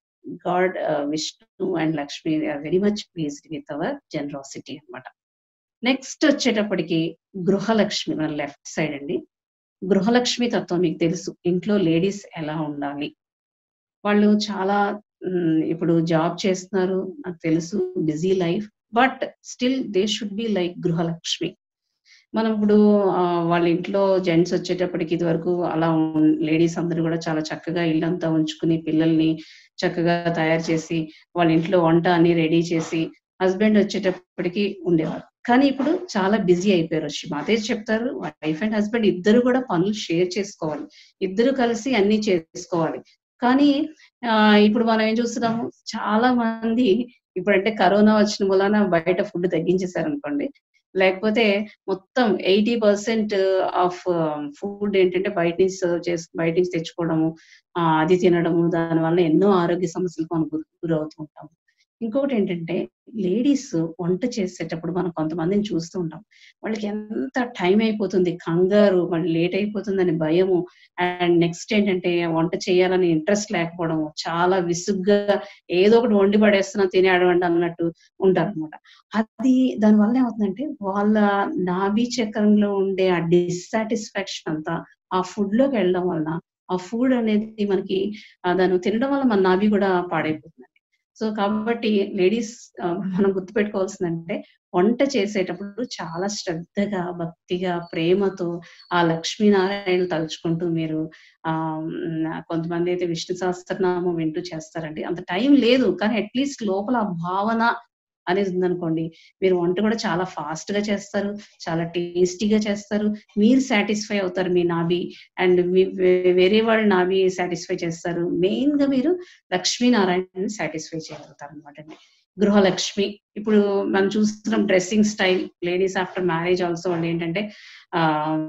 God Vishnu and Lakshmi are very much pleased with our generosity అన్నమాట నెక్స్ట్ వచ్చేటప్పటికి గృహలక్ష్మి మన లెఫ్ట్ సైడ్ అండి గృహలక్ష్మి తత్వం మీకు తెలుసు ఇంట్లో లేడీస్ ఎలా ఉండాలి వాళ్ళు చాలా మ్, ఇప్పుడు జాబ్ చేస్తున్నారు నాకు తెలుసు busy life but still they should be like Gruhalakshmi మనం ఇప్పుడు ఆ, వాళ్ళ ఇంట్లో జెంట్స్ వచ్చేటప్పటికి ఇది వరకు అలా లేడీస్ అందరూ కూడా చాలా చక్కగా ఇల్లంతా ఉంచుకుని పిల్లల్ని చక్కగా తయారు చేసి వాళ్ళ ఇంట్లో వంట అన్ని రెడీ చేసి హస్బెండ్ వచ్చేటప్పటికి ఉండేవారు కానీ ఇప్పుడు చాలా బిజీ అయిపోయారు వచ్చి అదే చెప్తారు వైఫ్ అండ్ హస్బెండ్ ఇద్దరు కూడా పనులు షేర్ చేసుకోవాలి ఇద్దరు కలిసి అన్ని చేసుకోవాలి కానీ ఆ ఇప్పుడు మనం ఏం చూస్తున్నాము చాలా మంది ఇప్పుడంటే కరోనా వచ్చిన వలన బయట ఫుడ్ తగ్గించేశారు అనుకోండి లేకపోతే మొత్తం ఎయిటీ పర్సెంట్ ఆఫ్ ఫుడ్ ఏంటంటే బయట నుంచి సర్వ్ చేసి బయట నుంచి తెచ్చుకోవడము ఆ, అది తినడము దాని వల్ల ఎన్నో ఆరోగ్య సమస్యలకు మనం గురి గురవుతూ ఉంటాము ఇంకొకటి ఏంటంటే లేడీస్ వంట చేసేటప్పుడు మనం కొంతమందిని చూస్తూ ఉంటాం వాళ్ళకి ఎంత టైం అయిపోతుంది కంగారు మళ్ళీ లేట్ అయిపోతుందని భయము అండ్ నెక్స్ట్ ఏంటంటే వంట చేయాలని ఇంట్రెస్ట్ లేకపోవడం చాలా విసుగ్గా ఏదో ఒకటి వండి పడేస్తున్నా తిని అడవండి అన్నట్టు ఉంటారు అనమాట అది దాని వల్ల ఏమవుతుందంటే వాళ్ళ నాభి చక్రంలో ఉండే ఆ డిస్సాటిస్ఫాక్షన్ అంతా ఆ ఫుడ్ లోకి వెళ్ళడం వలన ఆ ఫుడ్ అనేది మనకి ఆ దాన్ని తినడం వల్ల మన నాభి కూడా పాడైపోతుంది సో కాబట్టి లేడీస్ మనం గుర్తుపెట్టుకోవాల్సిందంటే వంట చేసేటప్పుడు చాలా శ్రద్ధగా భక్తిగా ప్రేమతో ఆ లక్ష్మీనారాయణ తలుచుకుంటూ మీరు ఆ ఉమ్, కొంతమంది అయితే విష్ణు సహస్రనామం వింటూ చేస్తారండి అంత టైం లేదు కానీ అట్లీస్ట్ లోపల ఆ భావన అనేది ఉందనుకోండి మీరు వంట కూడా చాలా ఫాస్ట్ గా చేస్తారు చాలా టేస్టీగా చేస్తారు మీరు సాటిస్ఫై అవుతారు మీ నాభి అండ్ వేరే వాళ్ళు నాభి సాటిస్ఫై చేస్తారు మెయిన్ గా మీరు లక్ష్మీనారాయణని సాటిస్ఫై చేయగలుగుతారు అనమాట అండి గృహలక్ష్మి ఇప్పుడు మనం చూస్తున్నాం dressing style ladies after marriage also వాళ్ళు ఏంటంటే ఆ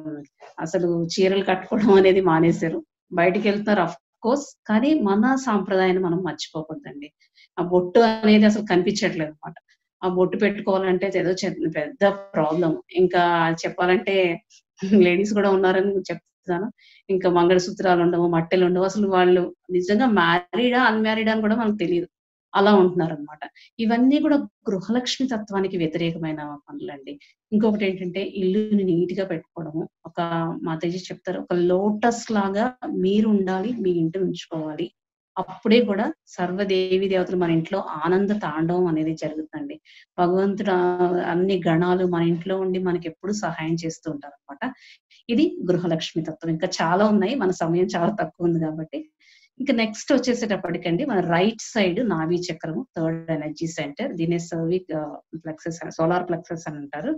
అసలు చీరలు కట్టుకోవడం అనేది మానేశారు బయటికి వెళ్తున్నారు అఫ్ కోర్స్ కానీ మన సాంప్రదాయాన్ని మనం మర్చిపోకూడదండి ఆ బొట్టు అనేది అసలు కనిపించట్లేదు అనమాట ఆ బొట్టు పెట్టుకోవాలంటే ఏదో చె- పెద్ద ప్రాబ్లం ఇంకా చెప్పాలంటే లేడీస్ కూడా ఉన్నారని చెప్తాను ఇంకా మంగళసూత్రాలు ఉండవు మట్టెలు ఉండవు అసలు వాళ్ళు నిజంగా మ్యారీడా అన్మ్యారీడా అని కూడా మనకు తెలియదు అలా ఉంటున్నారు అనమాట ఇవన్నీ కూడా గృహలక్ష్మి తత్వానికి వ్యతిరేకమైన పనులండి ఇంకొకటి ఏంటంటే ఇల్లుని నీట్ గా పెట్టుకోవడము ఒక మాతాజీ చెప్తారు ఒక లోటస్ లాగా మీరు ఉండాలి మీ ఇంటి ఉంచుకోవాలి అప్పుడే కూడా సర్వదేవి దేవతలు మన ఇంట్లో ఆనంద తాండవం అనేది జరుగుతుందండి భగవంతుడు ఆ- అన్ని గణాలు మన ఇంట్లో ఉండి మనకి ఎప్పుడు సహాయం చేస్తూ ఉంటారు అనమాట ఇది గృహలక్ష్మి తత్వం ఇంకా చాలా ఉన్నాయి మన సమయం చాలా తక్కువ ఉంది కాబట్టి ఇంకా నెక్స్ట్ వచ్చేసేటప్పటికండి మన రైట్ సైడ్ నాభి చక్రము థర్డ్ ఎనర్జీ సెంటర్ దీన్ని సర్విక్ ప్లెక్సెస్ సోలార్ ప్లెక్సెస్ అని అంటారు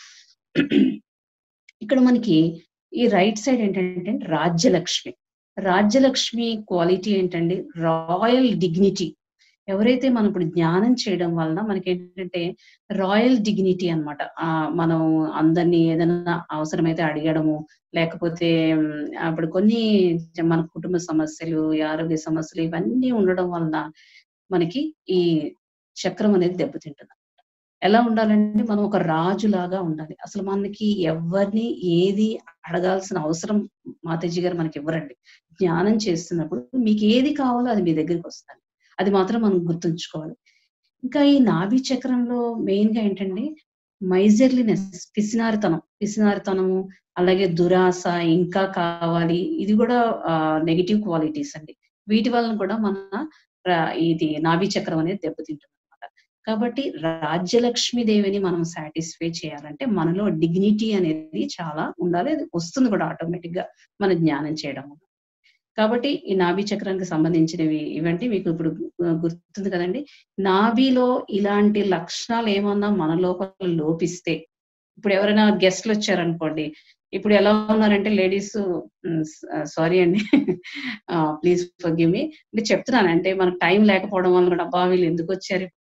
ఇక్కడ మనకి ఈ రైట్ సైడ్ ఏంటంటే రాజ్యలక్ష్మి రాజ్యలక్ష్మి క్వాలిటీ ఏంటండి రాయల్ డిగ్నిటీ ఎవరైతే మనం ఇప్పుడు జ్ఞానం చేయడం వలన మనకి ఏంటంటే రాయల్ డిగ్నిటీ అనమాట ఆ మనం అందరినీ ఏదైనా అవసరమైతే అడగడము లేకపోతే ఉమ్, అప్పుడు కొన్ని మన కుటుంబ సమస్యలు ఈ ఆరోగ్య సమస్యలు ఇవన్నీ ఉండడం వలన మనకి ఈ చక్రం అనేది దెబ్బతింటుంది ఎలా ఉండాలంటే మనం ఒక రాజులాగా ఉండాలి అసలు మనకి ఎవరిని ఏది అడగాల్సిన అవసరం మాతాజీ గారు మనకి ఇవ్వరండి జ్ఞానం చేస్తున్నప్పుడు మీకు ఏది కావాలో అది మీ దగ్గరికి వస్తుంది అది మాత్రం మనం గుర్తుంచుకోవాలి ఇంకా ఈ నాభి చక్రంలో మెయిన్ గా ఏంటంటే మైజర్లీనెస్ పిసినారితనం పిసినారితనము అలాగే దురాశ ఇంకా కావాలి ఇది కూడా నెగిటివ్ క్వాలిటీస్ అండి వీటి వలన కూడా మన రా- ఇది నాభి చక్రం అనేది దెబ్బతింటుంది అనమాట కాబట్టి రాజ్యలక్ష్మి దేవిని మనం సాటిస్ఫై చేయాలంటే మనలో డిగ్నిటీ అనేది చాలా ఉండాలి అది వస్తుంది కూడా ఆటోమేటిక్ గా మన జ్ఞానం చేయడం వల్ల. కాబట్టి ఈ నాభి చక్రానికి సంబంధించినవి ఇవంటి మీకు ఇప్పుడు గు- గుర్తుంది కదండి నాభిలో ఇలాంటి లక్షణాలు ఏమన్నా మన లోపల లోపిస్తే ఇప్పుడు ఎవరైనా గెస్ట్లు వచ్చారనుకోండి ఇప్పుడు ఎలా ఉన్నారంటే లేడీస్ సారీ అండి ప్లీజ్ ఫర్ గివ్ మీ అంటే చెప్తున్నాను అంటే మనకు టైం లేకపోవడం వల్ల కూడా అబ్బా వీళ్ళు ఎందుకు వచ్చారు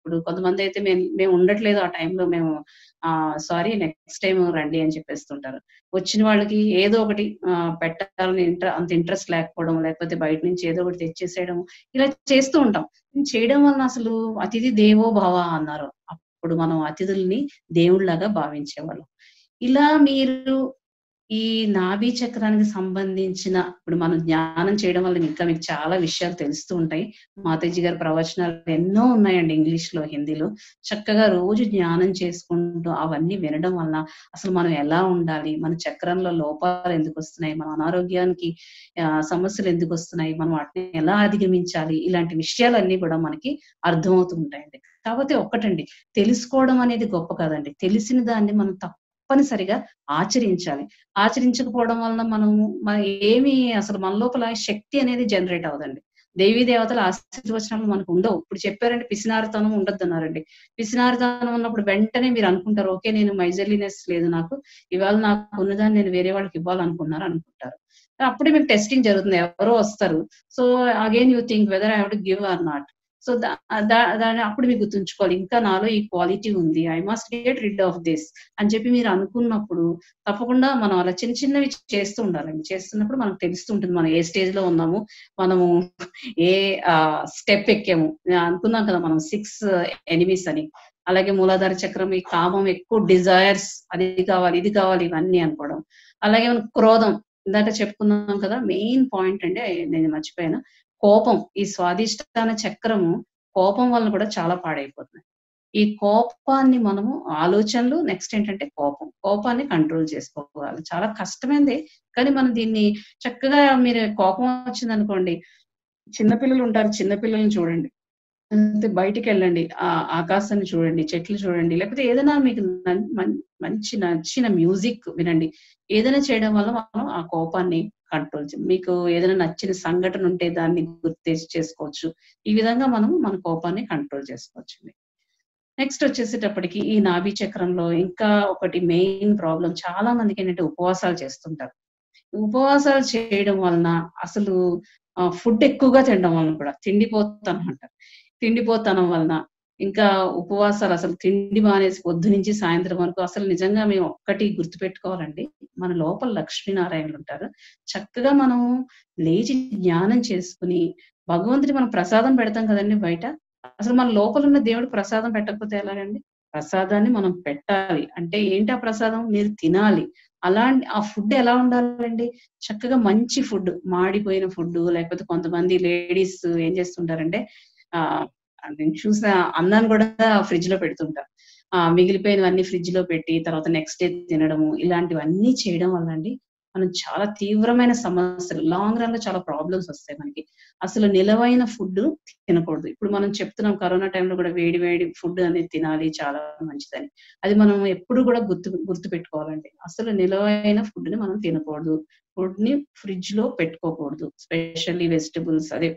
ఇప్పుడు కొంతమంది అయితే మేము మేము ఉండట్లేదు ఆ టైంలో మేము ఆ సారీ నెక్స్ట్ టైం రండి అని చెప్పేస్తుంటారు వచ్చిన వాళ్ళకి ఏదో ఒకటి ఆ, పెట్టాలని ఇంట్ర అంత ఇంట్రెస్ట్ లేకపోవడం లేకపోతే బయట నుంచి ఏదో ఒకటి తెచ్చేసేయడం ఇలా చేస్తూ ఉంటాం చేయడం వలన అసలు అతిథి దేవో భవ అన్నారు అప్పుడు మనం అతిథుల్ని దేవుళ్ళగా భావించేవాళ్ళం ఇలా మీరు ఈ నాభి చక్రానికి సంబంధించిన ఇప్పుడు మనం జ్ఞానం చేయడం వల్ల ఇంకా మీకు చాలా విషయాలు తెలుస్తూ ఉంటాయి మాతాజీ గారి ప్రవచనాలు ఎన్నో ఉన్నాయండి ఇంగ్లీష్ లో హిందీలో చక్కగా రోజు జ్ఞానం చేసుకుంటూ అవన్నీ వినడం వల్ల అసలు మనం ఎలా ఉండాలి మన చక్రంలో లోపాలు ఎందుకు వస్తున్నాయి మన అనారోగ్యానికి ఆ, సమస్యలు ఎందుకు వస్తున్నాయి మనం వాటిని ఎలా అధిగమించాలి ఇలాంటి విషయాలన్నీ కూడా మనకి అర్థమవుతూ ఉంటాయండి కాకపోతే ఒక్కటండి తెలుసుకోవడం అనేది గొప్ప కాదండి తెలిసిన దాన్ని మనం తప్పనిసరిగా ఆచరించాలి ఆచరించకపోవడం వలన మనము మన ఏమి అసలు మన లోపల శక్తి అనేది జనరేట్ అవ్వదండి దేవీ దేవతల ఆశీర్వచనాలు మనకు ఉండవు ఇప్పుడు చెప్పారంటే పిసినారితనం ఉండొద్దు అన్నారండి పిసినారితనం ఉన్నప్పుడు వెంటనే మీరు అనుకుంటారు ఓకే నేను మైజర్లీనెస్ లేదు నాకు ఇవాళ నాకు ఉన్నదాన్ని నేను వేరే వాళ్ళకి ఇవ్వాలనుకున్నారు అనుకుంటారు అప్పుడే మీకు టెస్టింగ్ జరుగుతుంది ఎవరో వస్తారు so again you think whether I have to give or not so దాని అప్పుడు మీకు గుర్తుంచుకోవాలి ఇంకా నాలో ఈ క్వాలిటీ ఉంది I must get rid of this అని చెప్పి మీరు అనుకున్నప్పుడు తప్పకుండా మనం అలా చిన్న చిన్నవి చేస్తూ ఉండాలండి చేస్తున్నప్పుడు మనకు తెలుస్తుంటుంది మనం ఏ స్టేజ్ లో ఉన్నాము మనము ఏ స్టెప్ ఎక్కాము నేను అనుకున్నాం కదా మనం సిక్స్ ఎనిమీస్ అని అలాగే మూలాధార చక్రం ఈ కామం ఎక్కువ డిజైర్స్ అది కావాలి ఇది కావాలి ఇవన్నీ అనుకోవడం అలాగే మన క్రోధం ఇందాక చెప్పుకున్నాం కదా మెయిన్ పాయింట్ అంటే నేను మర్చిపోయాను కోపం ఈ స్వాదిష్టాన చక్రము కోపం వలన కూడా చాలా పాడైపోతుంది ఈ కోపాన్ని మనము ఆలోచనలు నెక్స్ట్ ఏంటంటే కోపం కోపాన్ని కంట్రోల్ చేసుకోవాలి చాలా కష్టమైంది కానీ మనం దీన్ని చక్కగా మీరు కోపం వచ్చింది అనుకోండి చిన్నపిల్లలు ఉంటారు చిన్నపిల్లల్ని చూడండి అంటే బయటికి వెళ్ళండి ఆ ఆకాశాన్ని చూడండి చెట్లు చూడండి లేకపోతే ఏదైనా మీకు నన్- మన్- మంచి నచ్చిన మ్యూజిక్ వినండి ఏదైనా చేయడం వల్ల మనం ఆ కోపాన్ని కంట్రోల్ మీకు ఏదైనా నచ్చిన సంఘటన ఉంటే దాన్ని గుర్తు చేసుకోవచ్చు ఈ విధంగా మనం మన కోపాన్ని కంట్రోల్ చేసుకోవచ్చు నెక్స్ట్ వచ్చేసేటప్పటికి ఈ నాభి చక్రంలో ఇంకా ఒకటి మెయిన్ ప్రాబ్లం చాలా మందికి ఏంటంటే ఉపవాసాలు చేస్తుంటారు ఉపవాసాలు చేయడం వలన అసలు ఫుడ్ ఎక్కువగా తినడం వలన కూడా తిండిపోతాను అంటారు తిండిపోతనం వలన ఇంకా ఉపవాసాలు అసలు తిండి మానేసి పొద్దు నుంచి సాయంత్రం వరకు అసలు నిజంగా మేము ఒక్కటి గుర్తుపెట్టుకోవాలండి మన లోపల లక్ష్మీనారాయణలు ఉంటారు చక్కగా మనం లేచి జ్ఞానం చేసుకుని భగవంతుడి మనం ప్రసాదం పెడతాం కదండి బయట అసలు మన లోపల ఉన్న దేవుడు ప్రసాదం పెట్టకపోతే ఎలాగండి ప్రసాదాన్ని మనం పెట్టాలి అంటే ఏంటి ఆ ప్రసాదం మీరు తినాలి అలాంటి ఆ ఫుడ్ ఎలా ఉండాలండి చక్కగా మంచి ఫుడ్ మాడిపోయిన ఫుడ్ లేకపోతే కొంతమంది లేడీస్ ఏం చేస్తుంటారంటే ఆ నేను చూసిన అన్నాన్ని కూడా ఫ్రిడ్జ్ లో పెడుతుంటారు ఆ మిగిలిపోయినవన్నీ ఫ్రిడ్జ్ లో పెట్టి తర్వాత నెక్స్ట్ డే తినడము ఇలాంటివన్నీ చేయడం వల్ల అండి మనం చాలా తీవ్రమైన సమస్యలు లాంగ్ రన్ లో చాలా ప్రాబ్లమ్స్ వస్తాయి మనకి అసలు నిలవైన ఫుడ్ తినకూడదు ఇప్పుడు మనం చెప్తున్నాం కరోనా టైంలో కూడా వేడి వేడి ఫుడ్ అనేది తినాలి చాలా మంచిదని అది మనం ఎప్పుడు కూడా గుర్తు గుర్తు పెట్టుకోవాలండి అసలు నిలవైన ఫుడ్ ని మనం తినకూడదు ఫుడ్ ని ఫ్రిడ్జ్ లో పెట్టుకోకూడదు స్పెషల్లీ వెజిటబుల్స్ అదే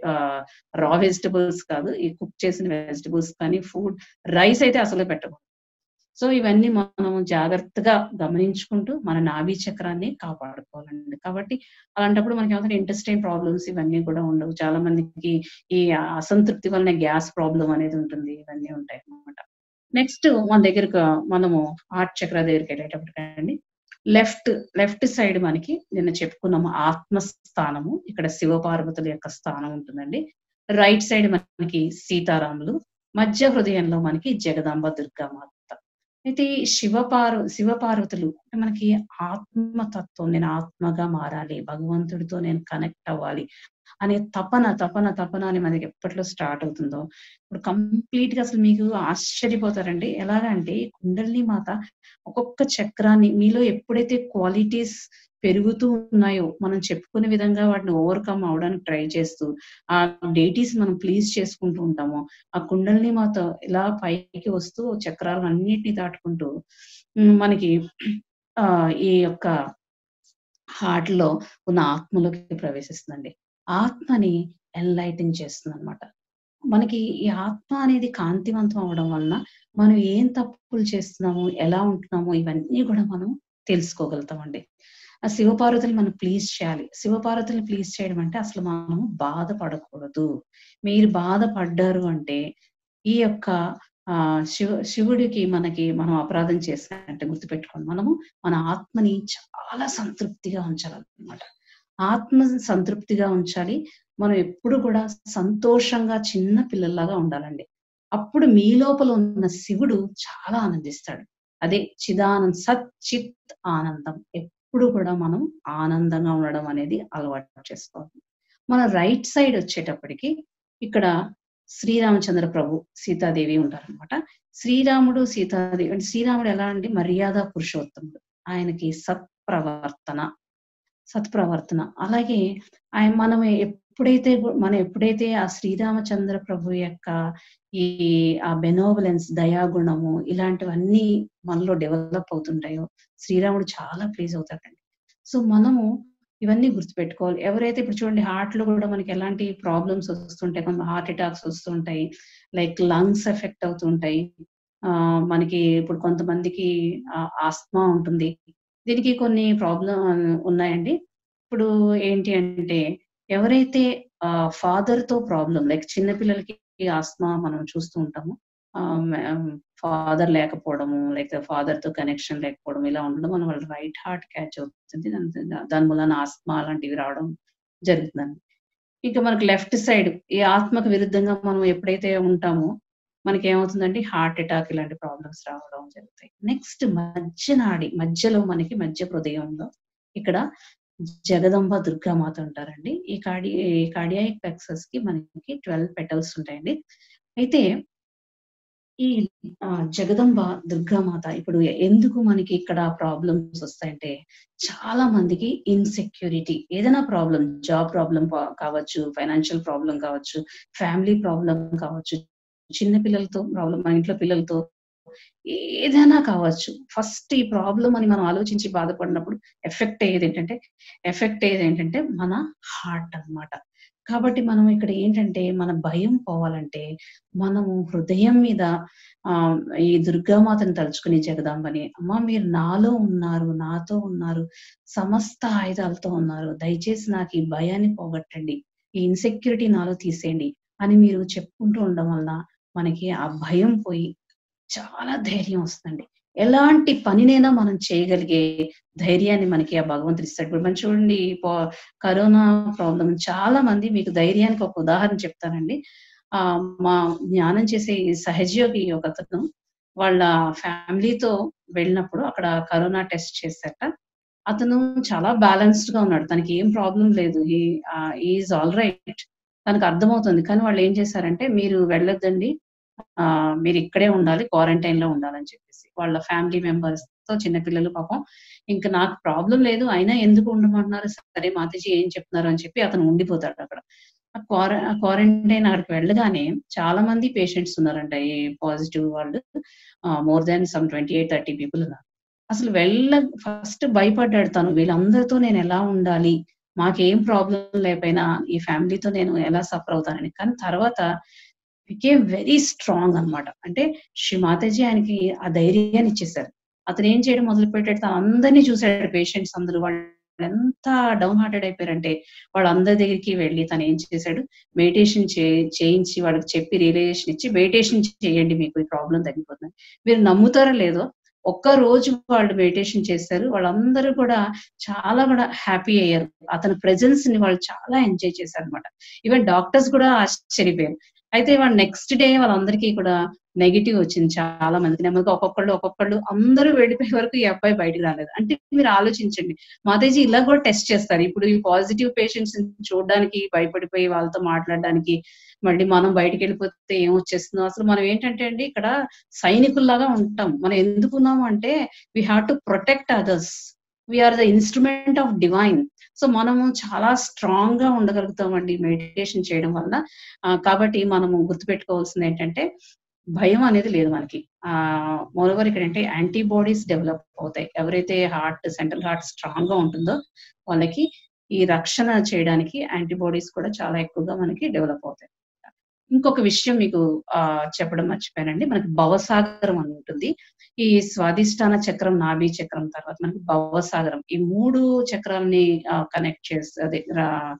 రా వెజిటబుల్స్ కాదు ఈ కుక్ చేసిన వెజిటబుల్స్ కానీ ఫుడ్ రైస్ అయితే అసలు పెట్టకూడదు సో ఇవన్నీ మనం జాగ్రత్తగా గమనించుకుంటూ మన నాభి చక్రాన్ని కాపాడుకోవాలండి కాబట్టి అలాంటప్పుడు మనకి ఏమైనా ఇంటెస్టైన్ ప్రాబ్లమ్స్ ఇవన్నీ కూడా ఉండవు చాలా మందికి ఈ అసంతృప్తి వలన గ్యాస్ ప్రాబ్లం అనేది ఉంటుంది ఇవన్నీ ఉంటాయి అన్నమాట నెక్స్ట్ మన దగ్గరకు మనము హార్ట్ చక్ర దగ్గరికి వెళ్ళేటప్పటికండి లెఫ్ట్ లెఫ్ట్ సైడ్ మనకి నిన్న చెప్పుకున్నాము ఆత్మస్థానము ఇక్కడ శివపార్వతుల యొక్క స్థానం ఉంటుందండి రైట్ సైడ్ మనకి సీతారాములు మధ్య హృదయంలో మనకి జగదాంబ దుర్గామాత అయితే ఈ శివపార్వ శివపార్వతులు అంటే మనకి ఆత్మతత్వం నేను ఆత్మగా మారాలి భగవంతుడితో నేను కనెక్ట్ అవ్వాలి అనే తపన తపన తపన అని మనకి ఎప్పట్లో స్టార్ట్ అవుతుందో ఇప్పుడు కంప్లీట్ గా అసలు మీకు ఆశ్చర్యపోతారండి ఎలాగంటే కుండలిని మాత ఒక్కొక్క చక్రాన్ని మీలో ఎప్పుడైతే క్వాలిటీస్ పెరుగుతూ ఉన్నాయో మనం చెప్పుకునే విధంగా వాటిని ఓవర్కమ్ అవడానికి ట్రై చేస్తూ ఆ డేటీస్ మనం ప్లీజ్ చేసుకుంటూ ఉంటామో ఆ కుండలిని మాత ఇలా పైకి వస్తూ చక్రాలను అన్నిటిని దాటుకుంటూ మనకి ఆ ఈ యొక్క హార్ట్ లో ఉన్న ఆత్మలోకి ప్రవేశిస్తుందండి ఆత్మని ఎన్లైటింగ్ చేస్తుంది అనమాట మనకి ఈ ఆత్మ అనేది కాంతివంతం అవడం వలన మనం ఏం తప్పులు చేస్తున్నాము ఎలా ఉంటున్నామో ఇవన్నీ కూడా మనం తెలుసుకోగలుగుతామండి ఆ శివపార్వతులు మనం ప్లీజ్ చేయాలి శివపార్వతులు ప్లీజ్ చేయడం అంటే అసలు మనం బాధపడకూడదు మీరు బాధపడ్డారు అంటే ఈ యొక్క ఆ శివ శివుడికి మనకి మనం అపరాధం చేసినట్టు గుర్తుపెట్టుకోండి మనము మన ఆత్మని చాలా సంతృప్తిగా ఉంచాలన్నమాట ఆత్మ సంతృప్తిగా ఉంచాలి మనం ఎప్పుడు కూడా సంతోషంగా చిన్న పిల్లల్లాగా ఉండాలండి అప్పుడు మీ లోపల ఉన్న శివుడు చాలా ఆనందిస్తాడు అదే చిదానంద సచ్చిత్ ఆనందం ఎప్పుడు కూడా మనం ఆనందంగా ఉండడం అనేది అలవాటు చేసుకోవాలి మన రైట్ సైడ్ వచ్చేటప్పటికి ఇక్కడ శ్రీరామచంద్ర ప్రభు సీతాదేవి ఉంటారనమాట శ్రీరాముడు సీతాదేవి అంటే శ్రీరాముడు ఎలా అంటే మర్యాద పురుషోత్తముడు ఆయనకి సత్ప్రవర్తన సత్ప్రవర్తన అలాగే ఆయన మనం ఎప్పుడైతే మనం ఎప్పుడైతే ఆ శ్రీరామచంద్ర ప్రభు యొక్క ఈ ఆ బెనోవలెన్స్ దయాగుణము ఇలాంటివన్నీ మనలో డెవలప్ అవుతుంటాయో శ్రీరాముడు చాలా ప్లీజ్ అవుతాడండి సో మనము ఇవన్నీ గుర్తుపెట్టుకోవాలి ఎవరైతే ఇప్పుడు చూడండి హార్ట్ లో కూడా మనకి ఎలాంటి ప్రాబ్లమ్స్ వస్తుంటాయి కొంత హార్ట్ అటాక్స్ వస్తుంటాయి లైక్ లంగ్స్ ఎఫెక్ట్ అవుతుంటాయి ఆ మనకి ఇప్పుడు కొంతమందికి ఆస్మా ఉంటుంది దీనికి కొన్ని ప్రాబ్లం ఉన్నాయండి ఇప్పుడు ఏంటి అంటే ఎవరైతే ఫాదర్ తో ప్రాబ్లం లైక్ చిన్నపిల్లలకి ఆస్మా మనం చూస్తూ ఉంటాము ఫాదర్ లేకపోవడము లేకపోతే ఫాదర్ తో కనెక్షన్ లేకపోవడం ఇలా ఉండడం మన వాళ్ళ రైట్ హార్ట్ క్యాచ్ అవుతుంది దాని మూలన ఆస్మా లాంటివి రావడం జరుగుతుందండి ఇంకా మనకి లెఫ్ట్ సైడ్ ఈ ఆత్మకు విరుద్ధంగా మనం ఎప్పుడైతే ఉంటామో మనకి ఏమవుతుందంటే హార్ట్ అటాక్ ఇలాంటి ప్రాబ్లమ్స్ రావడం జరుగుతాయి నెక్స్ట్ మధ్య నాడి మధ్యలో మనకి మధ్య హృదయంలో ఇక్కడ జగదంబ దుర్గామాత ఉంటారండి ఈ కార్డి ఈ కార్డియాయిక్ ప్లెక్సస్ కి మనకి ట్వెల్వ్ పెటల్స్ ఉంటాయండి అయితే ఈ జగదంబ దుర్గామాత ఇప్పుడు ఎందుకు మనకి ఇక్కడ ప్రాబ్లమ్స్ వస్తాయంటే చాలా మందికి ఇన్సెక్యూరిటీ ఏదైనా ప్రాబ్లం జాబ్ ప్రాబ్లం కావచ్చు ఫైనాన్షియల్ ప్రాబ్లం కావచ్చు ఫ్యామిలీ ప్రాబ్లం కావచ్చు చిన్న పిల్లలతో ప్రాబ్లం మన ఇంట్లో పిల్లలతో ఏదైనా కావచ్చు ఫస్ట్ ఈ ప్రాబ్లం అని మనం ఆలోచించి బాధపడినప్పుడు ఎఫెక్ట్ అయ్యేది ఏంటంటే ఎఫెక్ట్ అయ్యేది ఏంటంటే మన హార్ట్ అనమాట కాబట్టి మనం ఇక్కడ ఏంటంటే మన భయం పోవాలంటే మనము హృదయం మీద ఆ ఈ దుర్గామాతను తలుచుకుని జగదాంబని అమ్మ మీరు నాలో ఉన్నారు నాతో ఉన్నారు సమస్త ఆయుధాలతో ఉన్నారు దయచేసి నాకు ఈ భయాన్ని పోగొట్టండి ఈ ఇన్సెక్యూరిటీ నాలో తీసేయండి అని మీరు చెప్పుకుంటూ ఉండడం వలన మనకి ఆ భయం పోయి చాలా ధైర్యం వస్తుందండి ఎలాంటి పనినైనా మనం చేయగలిగే ధైర్యాన్ని మనకి ఆ భగవంతుడు ఇస్తాడు ఇప్పుడు మనం చూడండి కరోనా ప్రాబ్లం చాలా మంది మీకు ధైర్యానికి ఒక ఉదాహరణ చెప్తానండి ఆ మా జ్ఞానం చేసే సహజయోగి ఒక అతను వాళ్ళ ఫ్యామిలీతో వెళ్ళినప్పుడు అక్కడ కరోనా టెస్ట్ చేశాక అతను చాలా బ్యాలెన్స్డ్ గా ఉన్నాడు తనకి ఏం ప్రాబ్లం లేదు ఈజ్ ఆల్ రైట్ తనకు అర్థమవుతుంది కానీ వాళ్ళు ఏం చేశారంటే మీరు వెళ్ళొద్దండి ఆ మీరు ఇక్కడే ఉండాలి క్వారంటైన్ లో ఉండాలని చెప్పేసి వాళ్ళ ఫ్యామిలీ మెంబర్స్ తో చిన్నపిల్లలు పాపం ఇంకా నాకు ప్రాబ్లం లేదు అయినా ఎందుకు ఉండమంటున్నారు సరే మాతాజీ ఏం చెప్తున్నారు అని చెప్పి అతను ఉండిపోతాడు అక్కడ క్వారంటైన్ అక్కడికి వెళ్ళగానే చాలా మంది పేషెంట్స్ ఉన్నారంట ఈ పాజిటివ్ వాళ్ళు more than some twenty eight thirty people ఉన్నారు అసలు వెళ్ళ ఫస్ట్ భయపడ్డాడు తను వీళ్ళందరితో నేను ఎలా ఉండాలి మాకేం ప్రాబ్లం లేకపోయినా ఈ ఫ్యామిలీతో నేను ఎలా సఫర్ అవుతానని కానీ తర్వాత బికేమ్ వెరీ స్ట్రాంగ్ అనమాట అంటే శ్రీ మాతాజీ ఆయనకి ఆ ధైర్యాన్ని ఇచ్చేసారు అతను ఏం చేయడం మొదలు పెట్టాడు తను అందరినీ చూసాడు పేషెంట్స్ అందరూ వాళ్ళు ఎంత డౌన్ హార్టెడ్ అయిపోయారంటే వాళ్ళందరి దగ్గరికి వెళ్ళి తను ఏం చేశాడు మెడిటేషన్ చేయించి వాళ్ళకి చెప్పి రియలైజేషన్ ఇచ్చి మెడిటేషన్ చేయండి మీకు ఈ ప్రాబ్లం తగ్గిపోతుంది మీరు నమ్ముతారో లేదో ఒక్క రోజు వాళ్ళు మెడిటేషన్ చేశారు వాళ్ళందరూ కూడా చాలా కూడా హ్యాపీ అయ్యారు అతని ప్రెజెన్స్ ని వాళ్ళు చాలా ఎంజాయ్ చేశారు అనమాట ఈవెన్ డాక్టర్స్ కూడా ఆశ్చర్యపోయారు అయితే వాళ్ళ నెక్స్ట్ డే వాళ్ళందరికీ కూడా నెగిటివ్ వచ్చింది చాలా మందికి నెమ్మదిగా ఒక్కొక్కళ్ళు ఒక్కొక్కళ్ళు అందరూ వెళ్ళిపోయే వరకు ఈ అబ్బాయి బయటకు రాలేదు అంటే మీరు ఆలోచించండి మాతాజీ ఇలా కూడా టెస్ట్ చేస్తారు ఇప్పుడు ఈ పాజిటివ్ పేషెంట్స్ చూడడానికి భయపడిపోయి వాళ్ళతో మాట్లాడడానికి మళ్ళీ మనం బయటికి వెళ్ళిపోతే ఏం వచ్చేస్తుందో అసలు మనం ఏంటంటే అండి ఇక్కడ సైనికుల్లాగా ఉంటాం మనం ఎందుకున్నాము అంటే we have to protect others we're the instrument of divine so మనము చాలా స్ట్రాంగ్ గా ఉండగలుగుతామండి మెడిటేషన్ చేయడం వల్ల కాబట్టి మనము గుర్తుపెట్టుకోవాల్సింది ఏంటంటే భయం అనేది లేదు మనకి ఆ మోరోవర్ ఇక్కడ అంటే యాంటీబాడీస్ డెవలప్ అవుతాయి ఎవరైతే హార్ట్ సెంట్రల్ హార్ట్ స్ట్రాంగ్ గా ఉంటుందో వాళ్ళకి ఈ రక్షణ చేయడానికి యాంటీబాడీస్ కూడా చాలా ఎక్కువగా మనకి డెవలప్ అవుతాయి ఇంకొక విషయం మీకు ఆ చెప్పడం మర్చిపోయానండి మనకి భవసాగరం అని ఉంటుంది ఈ స్వాదిష్టాన చక్రం నాభి చక్రం తర్వాత మనకి భవసాగరం ఈ మూడు చక్రాలని కనెక్ట్ చేస్తే అదే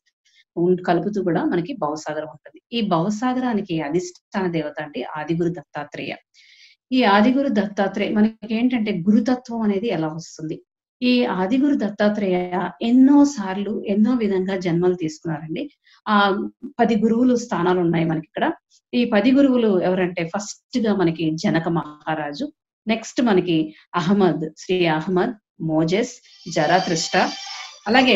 ఉం- కలుపుతూ కూడా మనకి భవసాగరం ఉంటుంది ఈ భవసాగరానికి అధిష్టాన దేవత అంటే ఆదిగురు దత్తాత్రేయ ఈ ఆదిగురు దత్తాత్రేయ మనకి ఏంటంటే గురుతత్వం అనేది ఎలా వస్తుంది ఈ ఆదిగురు దత్తాత్రేయ ఎన్నో సార్లు ఎన్నో విధంగా జన్మలు తీసుకున్నారండి ఆ పది గురువులు స్థానాలు ఉన్నాయి మనకి ఇక్కడ ఈ పది గురువులు ఎవరంటే ఫస్ట్ గా మనకి జనక మహారాజు నెక్స్ట్ మనకి Ahmed Shri Ahmed Moses Zarathustra అలాగే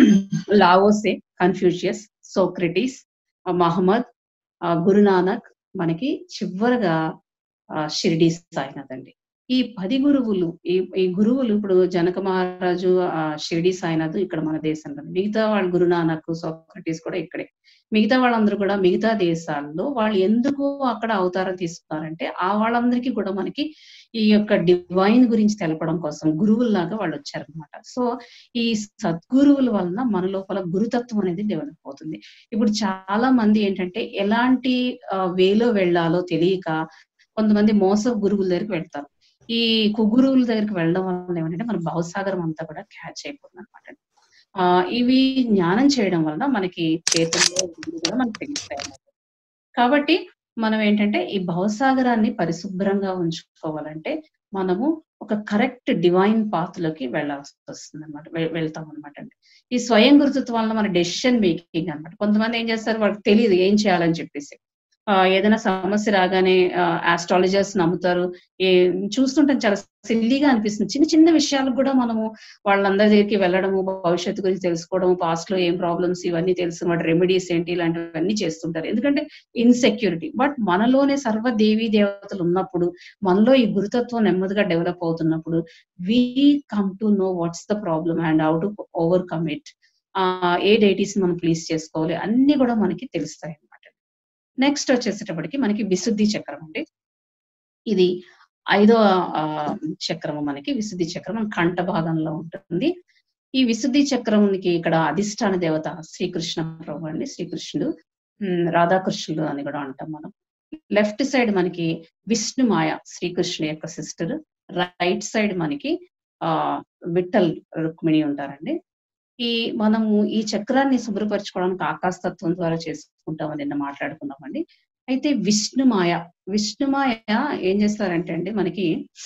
లావోసే కన్ఫ్యూషియస్ సోక్రటీస్ మహమ్మద్ ఆ, గురునానక్ మనకి చివరగా ఆ, షిరిడి సాయినాథ్ అండి ఈ పది గురువులు ఈ ఈ గురువులు ఇప్పుడు జనక మహారాజు ఆ, షిరిడి సాయినాథ్ ఇక్కడ మన దేశంలో మిగతా వాళ్ళు గురునానక్ సోక్రటీస్ కూడా ఇక్కడే మిగతా వాళ్ళందరూ కూడా మిగతా దేశాల్లో వాళ్ళు ఎందుకు అక్కడ అవతారం తీసుకున్నారంటే ఆ వాళ్ళందరికీ కూడా మనకి ఈ యొక్క డివైన్ గురించి తెలపడం కోసం గురువుల్లాగా వాళ్ళు వచ్చారనమాట సో ఈ సద్గురువుల వలన మన లోపల గురుతత్వం అనేది డెవలప్ అవుతుంది ఇప్పుడు చాలా మంది ఏంటంటే ఎలాంటి వేలో వెళ్ళాలో తెలియక కొంతమంది మోస గురువుల దగ్గరికి వెళ్తారు ఈ కుగురువుల దగ్గరికి వెళ్ళడం వల్ల ఏమంటే మన భవసాగరం అంతా కూడా క్యాచ్ అయిపోతుంది అనమాట ఆ ఇవి జ్ఞానం చేయడం వలన మనకి చేతుల్లో గురువు కూడా మనకు తెలుస్తాయి అన్నమాట. కాబట్టి మనం ఏంటంటే ఈ భవసాగరాన్ని పరిశుభ్రంగా ఉంచుకోవాలంటే మనము ఒక కరెక్ట్ డివైన్ పాత్ లోకి వెళ్ళాల్సి వస్తుంది అనమాట వెళ్తాం అనమాట అండి ఈ స్వయం గురుతత్వం వల్ల మన డెసిషన్ మేకింగ్ అన్నమాట కొంతమంది ఏం చేస్తారు వాళ్ళకి తెలియదు ఏం చేయాలని చెప్పేసి ఆ ఏదైనా సమస్య రాగానే ఆస్ట్రాలజర్స్ నమ్ముతారు ఏ చూస్తుంటే చాలా సిల్లీగా అనిపిస్తుంది చిన్న చిన్న విషయాలకు కూడా మనము వాళ్ళందరి దగ్గరికి వెళ్ళడము భవిష్యత్తు గురించి తెలుసుకోవడం పాస్ట్ లో ఏం ప్రాబ్లమ్స్ ఇవన్నీ తెలుసు వాటి రెమెడీస్ ఏంటి ఇలాంటివన్నీ చేస్తుంటారు ఎందుకంటే ఇన్సెక్యూరిటీ బట్ మనలోనే సర్వ దేవీ దేవతలు ఉన్నప్పుడు మనలో ఈ గురుతత్వం నెమ్మదిగా డెవలప్ అవుతున్నప్పుడు we come to know what's the problem and how to overcome it ఆ ఏ డైటీస్ మనం ప్లీజ్ చేసుకోవాలి అన్ని కూడా మనకి తెలుస్తాయి అన్నమాట నెక్స్ట్ వచ్చేసేటప్పటికి మనకి విశుద్ధి చక్రం అండి ఇది ఐదో ఆ, చక్రము మనకి విశుద్ధి చక్రం కంఠ భాగంలో ఉంటుంది ఈ విశుద్ధి చక్రంకి ఇక్కడ అధిష్టాన దేవత శ్రీకృష్ణ ప్రభు అండి శ్రీకృష్ణుడు ఉమ్, రాధాకృష్ణుడు అని కూడా అంటాం మనం లెఫ్ట్ సైడ్ మనకి విష్ణుమాయ శ్రీకృష్ణుడు యొక్క సిస్టర్ రైట్ సైడ్ మనకి ఆ విఠల్ రుక్మిణి ఉంటారండి ఈ మనము ఈ చక్రాన్ని శుభ్రపరచుకోవడానికి ఆకాశతత్వం ద్వారా చేసుకుంటామని నిన్న మాట్లాడుకున్నామండి అయితే విష్ణుమాయ విష్ణుమాయ ఏం చేస్తారంటే అండి మనకి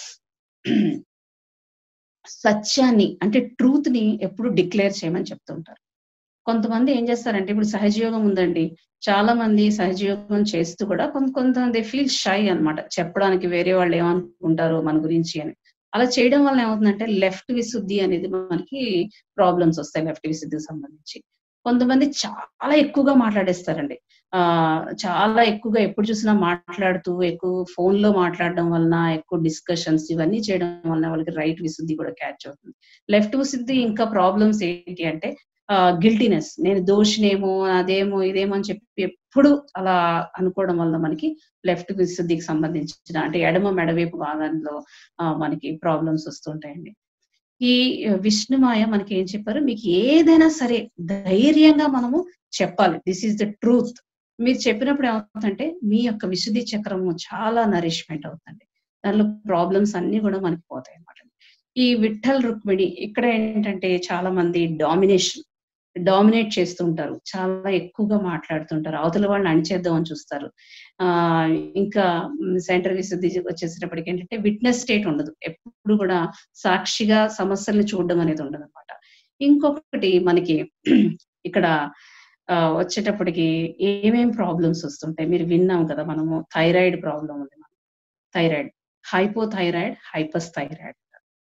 సత్యాన్ని అంటే ట్రూత్ ని ఎప్పుడు డిక్లేర్ చేయమని చెప్తుంటారు కొంతమంది ఏం చేస్తారంటే ఇప్పుడు సహజయోగం ఉందండి చాలా మంది సహజయోగం చేస్తూ కూడా కొంత కొంతమంది ఫీల్ షై అన్నమాట చెప్పడానికి వేరే వాళ్ళు ఏమనుకుంటారో మన గురించి అని అలా చేయడం వల్ల ఏమవుతుందంటే లెఫ్ట్ విశుద్ధి అనేది మనకి ప్రాబ్లమ్స్ వస్తాయి లెఫ్ట్ విశుద్ధికి సంబంధించి కొంతమంది చాలా ఎక్కువగా మాట్లాడేస్తారండి ఆ చాలా ఎక్కువగా ఎప్పుడు చూసినా మాట్లాడుతూ ఎక్కువ ఫోన్ లో మాట్లాడడం వలన ఎక్కువ డిస్కషన్స్ ఇవన్నీ చేయడం వలన వాళ్ళకి రైట్ విశుద్ధి కూడా క్యాచ్ అవుతుంది లెఫ్ట్ విశుద్ధి ఇంకా ప్రాబ్లమ్స్ ఏంటి అంటే గిల్టీనెస్ నేను దోషినేమో అదేమో ఇదేమో అని చెప్పి ఎప్పుడు అలా అనుకోవడం వల్ల మనకి లెఫ్ట్ విశుద్ధికి సంబంధించిన అంటే ఎడమ మెడవైపు భాగంలో ఆ, మనకి ప్రాబ్లమ్స్ వస్తుంటాయండి ఈ విష్ణుమాయ మనకి ఏం చెప్పారు మీకు ఏదైనా సరే ధైర్యంగా మనము చెప్పాలి దిస్ ఈస్ ద ట్రూత్ మీరు చెప్పినప్పుడు ఏమవుతుందంటే మీ యొక్క విశుద్ధి చక్రము చాలా నరిష్మెంట్ అవుతుంది దానిలో ప్రాబ్లమ్స్ అన్ని కూడా మనకి పోతాయి అన్నమాట ఈ విఠల్ రుక్మిణి ఇక్కడ ఏంటంటే చాలా మంది డామినేషన్ డామినేట్ చేస్తూ ఉంటారు చాలా ఎక్కువగా మాట్లాడుతుంటారు అవతల వాళ్ళని అణిచేద్దాం అని చూస్తారు ఆ ఇంకా సెంటర్ విశుద్ధి వచ్చేసేటప్పటికి ఏంటంటే విట్నెస్ స్టేట్ ఉండదు ఎప్పుడు కూడా సాక్షిగా సమస్యల్ని చూడడం అనేది ఉండదు అనమాట ఇంకొకటి మనకి ఇక్కడ ఆ, వచ్చేటప్పటికి ఏమేం ప్రాబ్లమ్స్ వస్తుంటాయి మీరు విన్నాం కదా మనము థైరాయిడ్ ప్రాబ్లం ఉంది thyroid hypothyroid hyper thyroid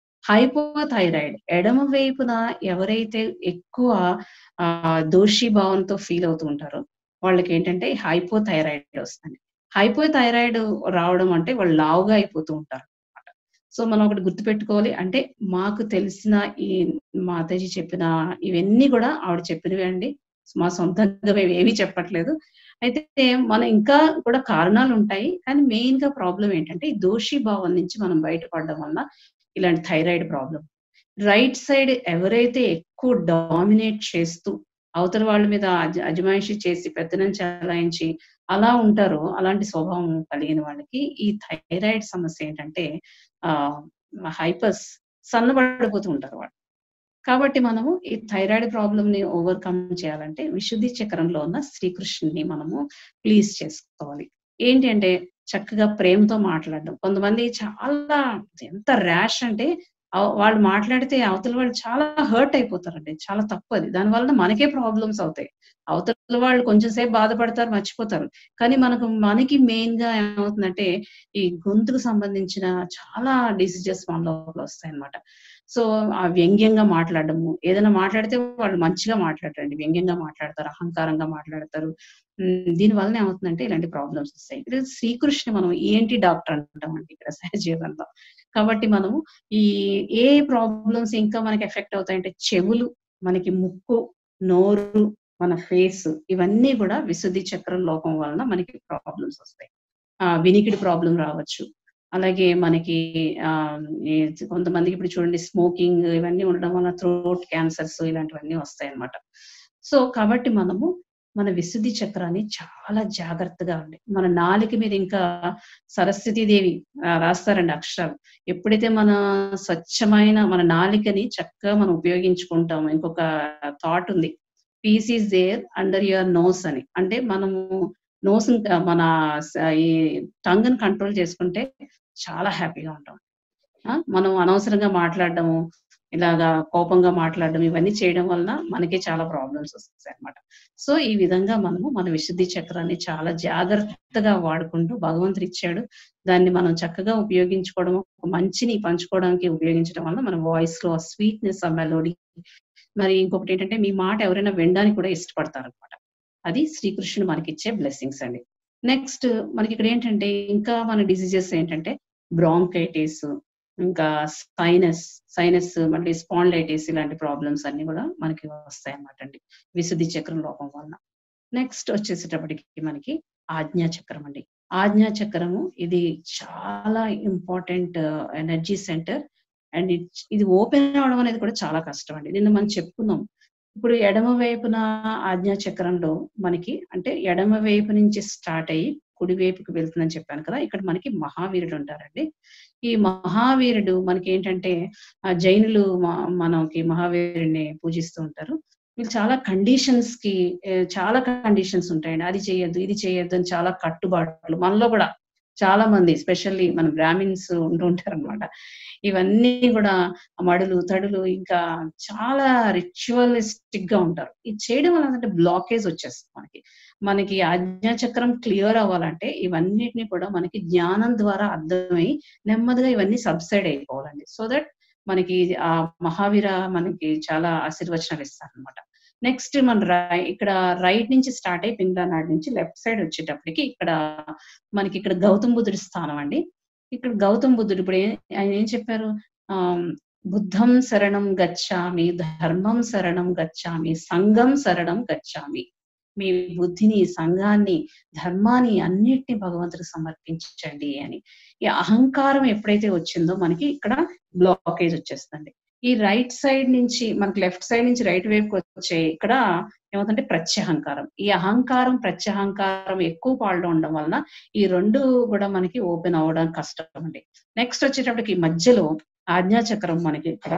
hypothyroid ఎడమ వైపున ఎవరైతే ఎక్కువ ఆ దోషి భావంతో ఫీల్ అవుతూ ఉంటారో వాళ్ళకి ఏంటంటే హైపోథైరాయిడ్ వస్తుంది హైపోథైరాయిడ్ రావడం అంటే వాళ్ళు లావుగా అయిపోతూ ఉంటారు అన్నమాట సో మనం ఒకటి గుర్తుపెట్టుకోవాలి అంటే మాకు తెలిసిన ఈ మాతాజీ చెప్పిన ఇవన్నీ కూడా ఆవిడ చెప్పినవి అండి మా సొంతంగా మేము ఏమీ చెప్పట్లేదు అయితే మనం ఇంకా కూడా కారణాలు ఉంటాయి కానీ మెయిన్ గా ప్రాబ్లం ఏంటంటే ఈ దోషి భావం నుంచి మనం బయటపడడం వల్ల ఇలాంటి థైరాయిడ్ ప్రాబ్లం రైట్ సైడ్ ఎవరైతే ఎక్కువ డామినేట్ చేస్తూ అవతల వాళ్ళ మీద అజ- అజమాయిషి చేసి పెత్తనం చలాయించి అలా ఉంటారో అలాంటి స్వభావం కలిగిన వాళ్ళకి ఈ థైరాయిడ్ సమస్య ఏంటంటే ఆ హైపస్ సన్నబడిపోతూ ఉంటారు వాళ్ళు కాబట్టి మనము ఈ థైరాయిడ్ ప్రాబ్లమ్ ని ఓవర్కమ్ చేయాలంటే విశుద్ధి చక్రంలో ఉన్న శ్రీకృష్ణుని మనము ప్లీజ్ చేసుకోవాలి ఏంటి అంటే చక్కగా ప్రేమతో మాట్లాడడం కొంతమంది చాలా ఎంత ర్యాష్ అంటే అవ- వాళ్ళు మాట్లాడితే అవతల వాళ్ళు చాలా హర్ట్ అయిపోతారండి చాలా తప్పు అది దాని వలన మనకే ప్రాబ్లమ్స్ అవుతాయి అవతల వాళ్ళు కొంచెం సేపు బాధపడతారు మర్చిపోతారు కానీ మనకు మనకి మెయిన్ గా ఏమవుతుందంటే ఈ గొంతుకు సంబంధించిన చాలా డిసీజెస్ మన లోపల వస్తాయి అన్నమాట సో ఆ వ్యంగ్యంగా మాట్లాడడము ఏదైనా మాట్లాడితే వాళ్ళు మంచిగా మాట్లాడరండి వ్యంగ్యంగా మాట్లాడతారు అహంకారంగా మాట్లాడతారు ఉమ్, దీని వలన ఏమవుతుందంటే ఇలాంటి ప్రాబ్లమ్స్ వస్తాయి ఇక్కడ శ్రీకృష్ణ మనం ఏంటి డాక్టర్ అంటామండి ఇక్కడ సహజీవనంలో కాబట్టి మనము ఈ ఏ ప్రాబ్లమ్స్ ఇంకా మనకి ఎఫెక్ట్ అవుతాయంటే చెవులు మనకి ముక్కు నోరు మన ఫేస్ ఇవన్నీ కూడా విశుద్ధి చక్రం లోపం వలన మనకి ప్రాబ్లమ్స్ వస్తాయి ఆ వినికిడి ప్రాబ్లం రావచ్చు అలాగే మనకి ఆ ఈ కొంతమందికి ఇప్పుడు చూడండి స్మోకింగ్ ఇవన్నీ ఉండడం వల్ల థ్రోట్ క్యాన్సర్స్ ఇలాంటివన్నీ వస్తాయి అన్నమాట సో కాబట్టి మనము మన విశుద్ధి చక్రాన్ని చాలా జాగ్రత్తగా ఉండి మన నాలుక మీద ఇంకా సరస్వతి దేవి ఆ, రాస్తారండి అక్షరాలు ఎప్పుడైతే మన స్వచ్ఛమైన మన నాలికని చక్కగా మనం ఉపయోగించుకుంటాము ఇంకొక థాట్ ఉంది peace is there under your nose అని అంటే మనము నోస్ మన స- ఈ టంగ్ కంట్రోల్ చేసుకుంటే చాలా హ్యాపీగా ఉంటాం ఆ, మనం అనవసరంగా మాట్లాడడము ఇలాగా కోపంగా మాట్లాడడం ఇవన్నీ చేయడం వలన మనకి చాలా ప్రాబ్లమ్స్ వస్తాయి అన్నమాట సో ఈ విధంగా మనము మన విశుద్ధి చక్రాన్ని చాలా జాగ్రత్తగా వాడుకుంటూ భగవంతుడు ఇచ్చాడు దాన్ని మనం చక్కగా ఉపయోగించుకోవడం ఒక మంచిని పంచుకోవడానికి ఉపయోగించడం వల్ల మన వాయిస్ లో స్వీట్నెస్ ఆ మెలోడీ మరి ఇంకొకటి ఏంటంటే మీ మాట ఎవరైనా వినడానికి కూడా ఇష్టపడతారు అనమాట అది శ్రీకృష్ణుడు మనకి ఇచ్చే బ్లెస్సింగ్స్ అండి నెక్స్ట్ మనకి ఇక్కడ ఏంటంటే ఇంకా మన డిసీజెస్ ఏంటంటే బ్రాంకైటిస్ ఇంకా సైనస్ సైనస్ మళ్ళీ స్పాండైటిస్ ఇలాంటి ప్రాబ్లమ్స్ అన్ని కూడా మనకి వస్తాయి అన్నమాట అండి విశుద్ధి చక్రం లోపం వలన నెక్స్ట్ వచ్చేసేటప్పటికి మనకి ఆజ్ఞా చక్రం అండి ఆజ్ఞా చక్రము ఇది చాలా ఇంపార్టెంట్ ఎనర్జీ సెంటర్ అండ్ ఇది ఓపెన్ అవడం అనేది కూడా చాలా కష్టం అండి నిన్న మనం చెప్పుకున్నాం ఇప్పుడు ఎడమ వైపున ఆజ్ఞా చక్రంలో మనకి అంటే ఎడమ వైపు నుంచి స్టార్ట్ అయ్యి కుడి వైపుకి వెళ్తుందని చెప్పాను కదా ఇక్కడ మనకి మహావీరుడు ఉంటారండి ఈ మహావీరుడు మనకి ఏంటంటే ఆ జైనులు మ- మనకి మహావీరుడిని పూజిస్తూ ఉంటారు వీళ్ళు చాలా కండిషన్స్ కి ఏ, చాలా కండిషన్స్ ఉంటాయండి అది చేయొద్దు ఇది చేయొద్దు అని చాలా కట్టుబాట్లు మనలో కూడా చాలా మంది ఎస్పెషల్లీ మన బ్రాహ్మిన్స్ ఉంటూ ఉంటారు అనమాట ఇవన్నీ కూడా మడులు తడులు ఇంకా చాలా రిచువలిస్టిక్ గా ఉంటారు ఇది చేయడం వల్ల అంటే బ్లాకేజ్ వచ్చేస్తుంది మనకి మనకి ఆజ్ఞాచక్రం క్లియర్ అవ్వాలంటే ఇవన్నిటిని కూడా మనకి జ్ఞానం ద్వారా అర్థమై నెమ్మదిగా ఇవన్నీ సబ్సైడ్ అయిపోవాలండి సో దట్ మనకి ఆ మహావీర మనకి చాలా ఆశీర్వచనాలు ఇస్తారు అనమాట నెక్స్ట్ మన రై ఇక్కడ రైట్ నుంచి స్టార్ట్ అయి పింగ్లా నాడు నుంచి లెఫ్ట్ సైడ్ వచ్చేటప్పటికి ఇక్కడ మనకి ఇక్కడ గౌతమ్ బుద్ధుడి స్థానం అండి ఇక్కడ గౌతమ్ బుద్ధుడు ఇప్పుడు ఏ- ఆయన ఏం చెప్పారు ఆ బుద్ధం శరణం గచ్చామి ధర్మం శరణం గచ్చామి సంఘం శరణం గచ్చామి మీ బుద్ధిని సంఘాన్ని ధర్మాన్ని అన్నిటిని భగవంతుడికి సమర్పించండి అని ఈ అహంకారం ఎప్పుడైతే వచ్చిందో మనకి ఇక్కడ బ్లాకేజ్ వచ్చేస్తుంది ఈ రైట్ సైడ్ నుంచి మనకి లెఫ్ట్ సైడ్ నుంచి రైట్ వైపుకి వచ్చే ఇక్కడ ఏమవుతుందంటే ప్రత్యహంకారం ఈ అహంకారం ప్రత్యహంకారం ఎక్కువ పాల్లో ఉండడం వలన ఈ రెండు కూడా మనకి ఓపెన్ అవ్వడానికి కష్టం అండి నెక్స్ట్ వచ్చేటప్పటికి ఈ మధ్యలో ఆజ్ఞాచక్రం మనకి ఇక్కడ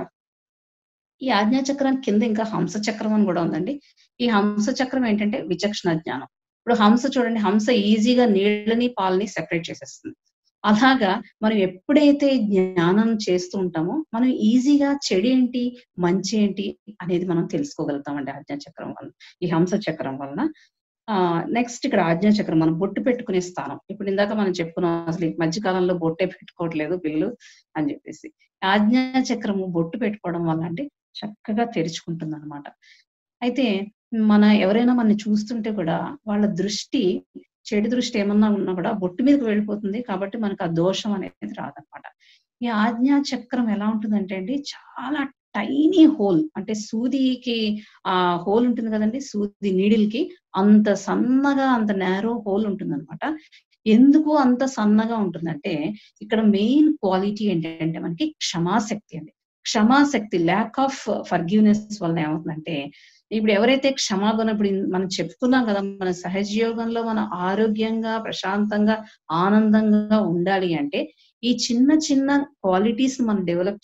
ఈ ఆజ్ఞాచక్రం కింద ఇంకా హంస చక్రం అని కూడా ఉందండి ఈ హంస చక్రం ఏంటంటే విచక్షణ జ్ఞానం ఇప్పుడు హంస చూడండి హంస ఈజీగా నీళ్ళని పాలని సెపరేట్ చేసేస్తుంది అలాగా మనం ఎప్పుడైతే జ్ఞానం చేస్తూ ఉంటామో మనం ఈజీగా చెడు ఏంటి మంచి ఏంటి అనేది మనం తెలుసుకోగలుగుతామండి ఆజ్ఞాచక్రం వలన ఈ హంస చక్రం వలన ఆ నెక్స్ట్ ఇక్కడ ఆజ్ఞాచక్రం మనం బొట్టు పెట్టుకునే స్థానం ఇప్పుడు ఇందాక మనం చెప్పుకున్నాం అసలు ఈ మధ్య కాలంలో బొట్టే పెట్టుకోవట్లేదు పిల్లలు అని చెప్పేసి ఆజ్ఞాచక్రము బొట్టు పెట్టుకోవడం వల్ల అంటే చక్కగా తెరుచుకుంటుంది అనమాట అయితే మన ఎవరైనా మనని చూస్తుంటే కూడా వాళ్ళ దృష్టి చెడు దృష్టి ఏమన్నా ఉన్నా కూడా బొట్టు మీదకి వెళ్ళిపోతుంది కాబట్టి మనకు ఆ దోషం అనేది రాదనమాట ఈ ఆజ్ఞా చక్రం ఎలా ఉంటుందంటే అండి చాలా టైనీ హోల్ అంటే సూదికి ఆ హోల్ ఉంటుంది కదండి సూది నీడిల్ కి అంత సన్నగా అంత నేరో హోల్ ఉంటుంది అనమాట ఎందుకు అంత సన్నగా ఉంటుందంటే ఇక్కడ మెయిన్ క్వాలిటీ ఏంటంటే మనకి క్షమాశక్తి అండి క్షమాశక్తి ల్యాక్ ఆఫ్ ఫర్గివ్నెస్ వల్ల ఏమవుతుందంటే ఇప్పుడు ఎవరైతే క్షమాగుణం ఇప్పుడు మనం చెప్పుకున్నాం కదా మన సహజయోగంలో మన ఆరోగ్యంగా ప్రశాంతంగా ఆనందంగా ఉండాలి అంటే ఈ చిన్న చిన్న క్వాలిటీస్ మనం డెవలప్ చేస్తూ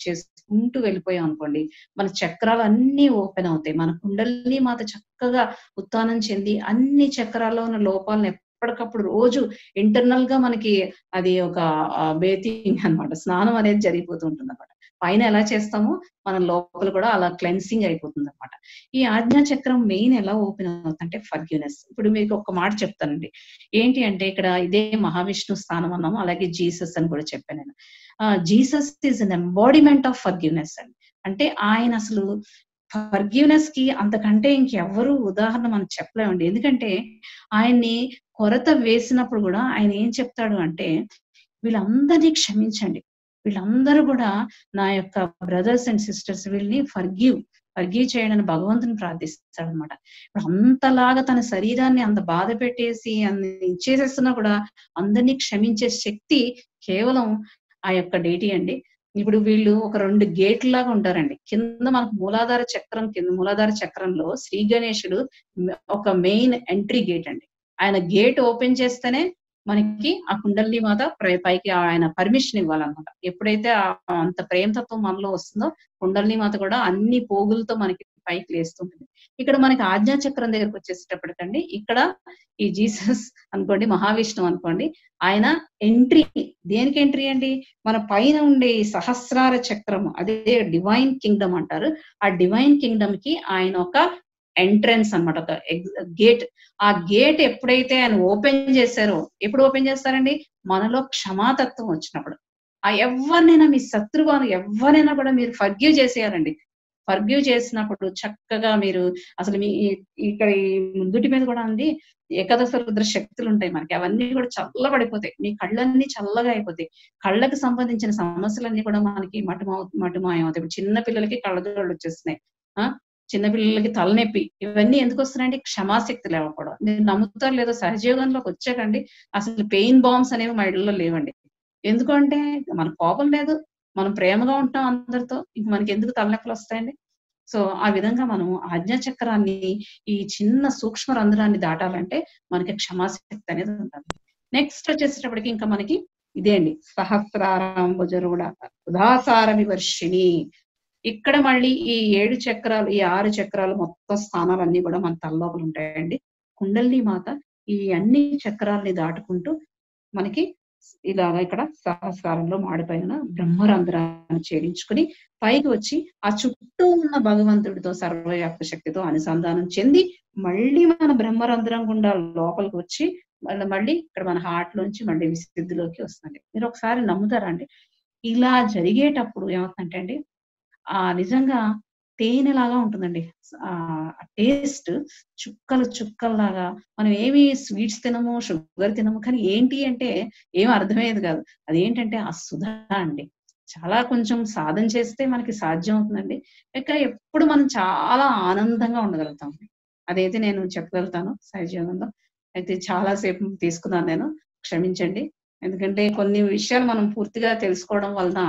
చేసుకుంటూ వెళ్ళిపోయాం అనుకోండి మన చక్రాలు అన్ని ఓపెన్ అవుతాయి మన కుండలిని మాత చక్కగా ఉత్థానం చెంది అన్ని చక్రాల్లో ఉన్న లోపాలను ఎప్పటికప్పుడు రోజు ఇంటర్నల్ గా మనకి అది ఒక బేతింగ్ అన్నమాట స్నానం అనేది జరిగిపోతూ ఉంటుంది అనమాట పైన ఎలా చేస్తామో మన లోపల కూడా అలా క్లెన్సింగ్ అయిపోతుంది అనమాట ఈ ఆజ్ఞా చక్రం మెయిన్ ఎలా ఓపెన్ అవుతుంది అంటే ఫర్గ్యూనెస్ ఇప్పుడు మీకు ఒక మాట చెప్తానండి ఏంటి అంటే ఇక్కడ ఇదే మహావిష్ణు స్థానం అన్నాము అలాగే జీసస్ అని కూడా చెప్పాను నేను Jesus is an embodiment of forgiveness అండి అంటే ఆయన అసలు ఫర్గ్యూనెస్ కి అంతకంటే ఇంకెవరు ఉదాహరణ మనం చెప్పలేమండి ఎందుకంటే ఆయన్ని కొరత వేసినప్పుడు కూడా ఆయన ఏం చెప్తాడు అంటే వీళ్ళందరినీ క్షమించండి వీళ్ళందరూ కూడా నా యొక్క బ్రదర్స్ అండ్ సిస్టర్స్ వీళ్ళని ఫర్గివ్ ఫర్గివ్ చేయడని భగవంతుని ప్రార్థిస్తాడు అనమాట ఇప్పుడు అంతలాగా తన శరీరాన్ని అంత బాధ పెట్టేసి అన్ని ఇచ్చేసేస్తున్నా కూడా అందరినీ క్షమించే శక్తి కేవలం ఆ యొక్క డేటీ అండి ఇప్పుడు వీళ్ళు ఒక రెండు గేట్లు లాగా ఉంటారండి కింద మనకు మూలాధార చక్రం కింద మూలాధార చక్రంలో శ్రీ గణేశుడు ఒక మెయిన్ ఎంట్రీ గేట్ అండి ఆయన గేట్ ఓపెన్ చేస్తేనే మనకి ఆ కుండలి మాత పైకి ఆయన పర్మిషన్ ఇవ్వాలన్నమాట ఎప్పుడైతే అంత ప్రేమతత్వం మనలో వస్తుందో కుండలిని మాత కూడా అన్ని పోగులతో మనకి పైకి లేస్తుంటుంది ఇక్కడ మనకి ఆజ్ఞా చక్రం దగ్గరకు వచ్చేసేటప్పటికండి ఇక్కడ ఈ జీసస్ అనుకోండి మహావిష్ణు అనుకోండి ఆయన ఎంట్రీ దేనికి ఎంట్రీ అండి మన పైన ఉండే సహస్రార చక్రం అదే డివైన్ కింగ్డమ్ అంటారు ఆ డివైన్ కింగ్డమ్ కి ఆయన ఒక ఎంట్రన్స్ అనమాట ఒక గేట్ ఆ గేట్ ఎప్పుడైతే ఆయన ఓపెన్ చేశారో ఎప్పుడు ఓపెన్ చేస్తారండి మనలో క్షమాతత్వం వచ్చినప్పుడు ఆ ఎవరినైనా మీ శత్రువాను ఎవరైనా కూడా మీరు ఫర్గ్యూ చేసేయాలండి ఫర్గ్యూ చేసినప్పుడు చక్కగా మీరు అసలు మీ ఇక్కడ ఈ ముందుటి మీద కూడా ఉంది ఏకాదశ రుద్ర శక్తులు ఉంటాయి మనకి అవన్నీ కూడా చల్లబడిపోతాయి మీ కళ్ళన్నీ చల్లగా అయిపోతాయి కళ్ళకి సంబంధించిన సమస్యలన్నీ కూడా మనకి మటుమా మటుమాయం అవుతాయి ఇప్పుడు చిన్న పిల్లలకి కళ్ళజోళ్ళు వచ్చేస్తున్నాయి ఆ చిన్నపిల్లలకి తలనొప్పి ఇవన్నీ ఎందుకు వస్తున్నాయంటే క్షమాశక్తి లేకపోవడం మీరు నమ్ముతారు లేదో సహజీవనంలోకి వచ్చాకండి అసలు పెయిన్ బాంబ్స్ అనేవి మా ఇళ్ళలో లేవండి ఎందుకంటే మన కోపం లేదు మనం ప్రేమగా ఉంటాం అందరితో ఇంక మనకి ఎందుకు తలనొప్పులు వస్తాయండి సో ఆ విధంగా మనం ఆజ్ఞాచక్రాన్ని ఈ చిన్న సూక్ష్మ రంధ్రాన్ని దాటాలంటే మనకి క్షమాశక్తి అనేది ఉంటుంది నెక్స్ట్ వచ్చేసేటప్పటికి ఇంకా మనకి ఇదే అండి సహస్రారంభుజరుడ ఉదాసార వివర్షిణి ఇక్కడ మళ్ళీ ఈ ఏడు చక్రాలు ఈ ఆరు చక్రాలు మొత్తం స్థానాలన్నీ కూడా మన తలలోపల ఉంటాయండి కుండలిని మాత ఈ అన్ని చక్రాలని దాటుకుంటూ మనకి ఇలాగా ఇక్కడ సహస్కారంలో మాడిపోయిన బ్రహ్మరంధ్రాన్ని ఛేదించుకుని పైకి వచ్చి ఆ చుట్టూ ఉన్న భగవంతుడితో సర్వవ్యాప్త శక్తితో అనుసంధానం చెంది మళ్ళీ మన బ్రహ్మరంధ్రం గుండా లోపలికి వచ్చి మళ్ళీ మళ్ళీ ఇక్కడ మన హార్ట్ లోంచి మళ్ళీ విశుద్ధిలోకి వస్తుంది మీరు ఒకసారి నమ్ముతారా అండి ఇలా జరిగేటప్పుడు ఏమవుతుందంటే అండి ఆ నిజంగా తేనెలాగా ఉంటుందండి ఆ టేస్ట్ చుక్కలు చుక్కల్లాగా మనం ఏమి స్వీట్స్ తినము షుగర్ తినము కానీ ఏంటి అంటే ఏం అర్థమయ్యేది కాదు అదేంటంటే ఆ సుధా అండి చాలా కొంచెం సాధన చేస్తే మనకి సాధ్యం అవుతుందండి ఇక ఎప్పుడు మనం చాలా ఆనందంగా ఉండగలుగుతాం అదైతే నేను చెప్పగలుగుతాను సహజీవనంలో అయితే చాలా సేపు తీసుకున్నాను నేను క్షమించండి ఎందుకంటే కొన్ని విషయాలు మనం పూర్తిగా తెలుసుకోవడం వలన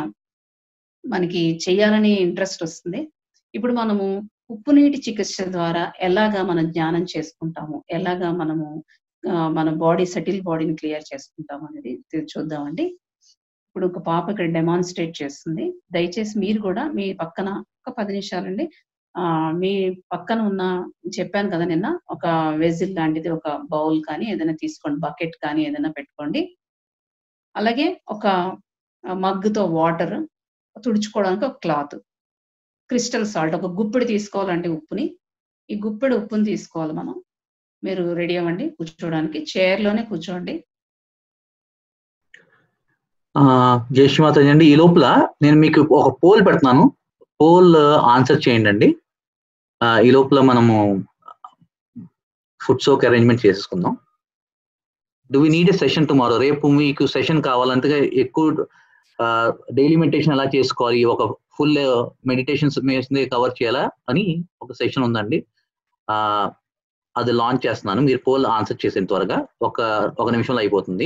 మనకి చెయ్యాలని ఇంట్రెస్ట్ వస్తుంది ఇప్పుడు మనము ఉప్పు నీటి చికిత్స ద్వారా ఎలాగా మనం జ్ఞానం చేసుకుంటాము ఎలాగా మనము మన బాడీ సెటిల్ బాడీని క్లియర్ చేసుకుంటాము అనేది చూద్దామండి ఇప్పుడు ఒక పాప ఇక్కడ డెమాన్స్ట్రేట్ చేస్తుంది దయచేసి మీరు కూడా మీ పక్కన ఒక పది నిమిషాలండి ఆ మీ పక్కన ఉన్న చెప్పాను కదా నిన్న ఒక వెజిల్ లాంటిది ఒక బౌల్ కానీ ఏదైనా తీసుకోండి బకెట్ కానీ ఏదైనా పెట్టుకోండి అలాగే ఒక మగ్గుతో వాటర్ తుడుచుకోవడానికి ఒక క్లాత్ క్రిస్టల్ సాల్ట్ ఒక గుప్పిడి తీసుకోవాలంటే ఉప్పుని ఈ గుప్పిడి ఉప్పుని తీసుకోవాలి మనం మీరు రెడీ అవ్వండి కూర్చోడానికి చైర్లోనే కూర్చోండి జయశ్రీమాత అండి ఈ లోపల నేను మీకు ఒక పోల్ పెడుతున్నాను పోల్ ఆన్సర్ చేయండి అండి ఈ లోపల మనము ఫుడ్ సోక్ అరేంజ్మెంట్ చేసుకుందాం do we need a session tomorrow రేపు మీకు సెషన్ కావాలంటే ఎక్కువ డైలీ మెడిటేషన్ ఎలా చేసుకోవాలి ఒక ఫుల్ మెడిటేషన్స్ మీద కవర్ చేయాలా అని ఒక సెషన్ ఉందండి అది లాంచ్ చేస్తున్నాను మీరు పోల్ ఆన్సర్ చేసిన త్వరగా ఒక ఒక నిమిషంలో అయిపోతుంది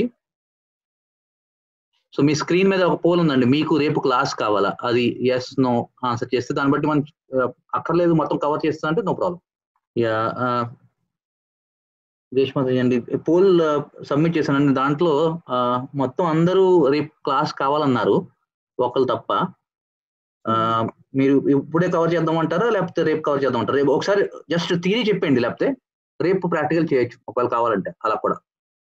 సో మీ స్క్రీన్ మీద ఒక పోల్ ఉందండి మీకు రేపు క్లాస్ కావాలా అది ఎస్ నో ఆన్సర్ చేస్తే దాన్ని బట్టి మనం అక్కర్లేదు మొత్తం కవర్ చేస్తా అంటే నో ప్రాబ్లం యా దేశమాత అండి పోల్ సబ్మిట్ చేశానండి దాంట్లో మొత్తం అందరూ రేపు క్లాస్ కావాలన్నారు ఒకళ్ళు తప్ప మీరు ఇప్పుడే కవర్ చేద్దామంటారా లేకపోతే రేపు కవర్ చేద్దామంటారా రేపు ఒకసారి జస్ట్ థియరీ చెప్పండి లేకపోతే రేపు ప్రాక్టికల్ చేయొచ్చు ఒకవేళ కావాలంటే అలా కూడా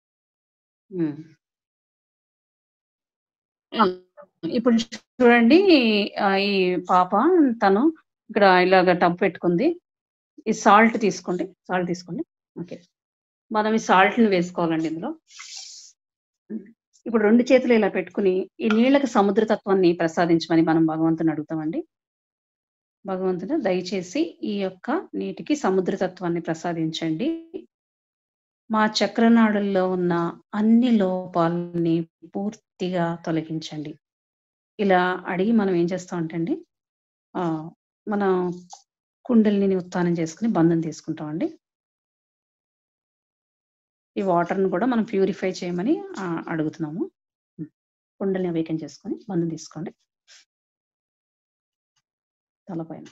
ఇప్పుడు చూడండి ఈ పాప తను ఇక్కడ ఇలాగ టబ్ పెట్టుకుంది ఈ సాల్ట్ తీసుకోండి సాల్ట్ తీసుకోండి ఓకే మనం ఈ సాల్ట్ని వేసుకోవాలండి ఇందులో ఇప్పుడు రెండు చేతులు ఇలా పెట్టుకుని ఈ నీళ్ళకి సముద్ర తత్వాన్ని ప్రసాదించమని మనం భగవంతుని అడుగుతామండి భగవంతుడు దయచేసి ఈ యొక్క నీటికి సముద్ర తత్వాన్ని ప్రసాదించండి మా చక్రనాడుల్లో ఉన్న అన్ని లోపాలని పూర్తిగా తొలగించండి ఇలా అడిగి మనం ఏం చేస్తామంటే అండి మన కుండలిని ఉత్థానం చేసుకుని బంధం తీసుకుంటామండి ఈ వాటర్ను కూడా మనం ప్యూరిఫై చేయమని అడుగుతున్నాము కుండల్ని అవేకం చేసుకొని బంధం తీసుకోండి తలపైన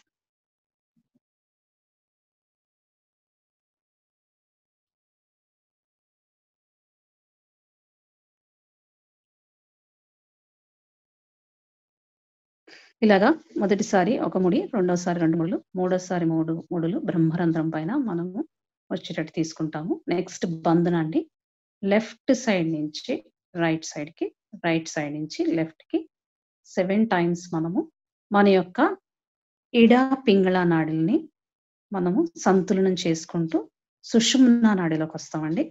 ఇలాగా మొదటిసారి ఒక ముడి రెండోసారి రెండు ముడులు మూడోసారి మూడు ముడులు బ్రహ్మరంధ్రం పైన మనము వచ్చేటట్టు తీసుకుంటాము నెక్స్ట్ బంధన అండి లెఫ్ట్ సైడ్ నుంచి రైట్ సైడ్కి రైట్ సైడ్ నుంచి లెఫ్ట్కి సెవెన్ టైమ్స్ మనము మన యొక్క ఇడ పింగళ నాడుల్ని మనము సంతులనం చేసుకుంటూ సుషుమ్న నాడిలోకి వస్తామండి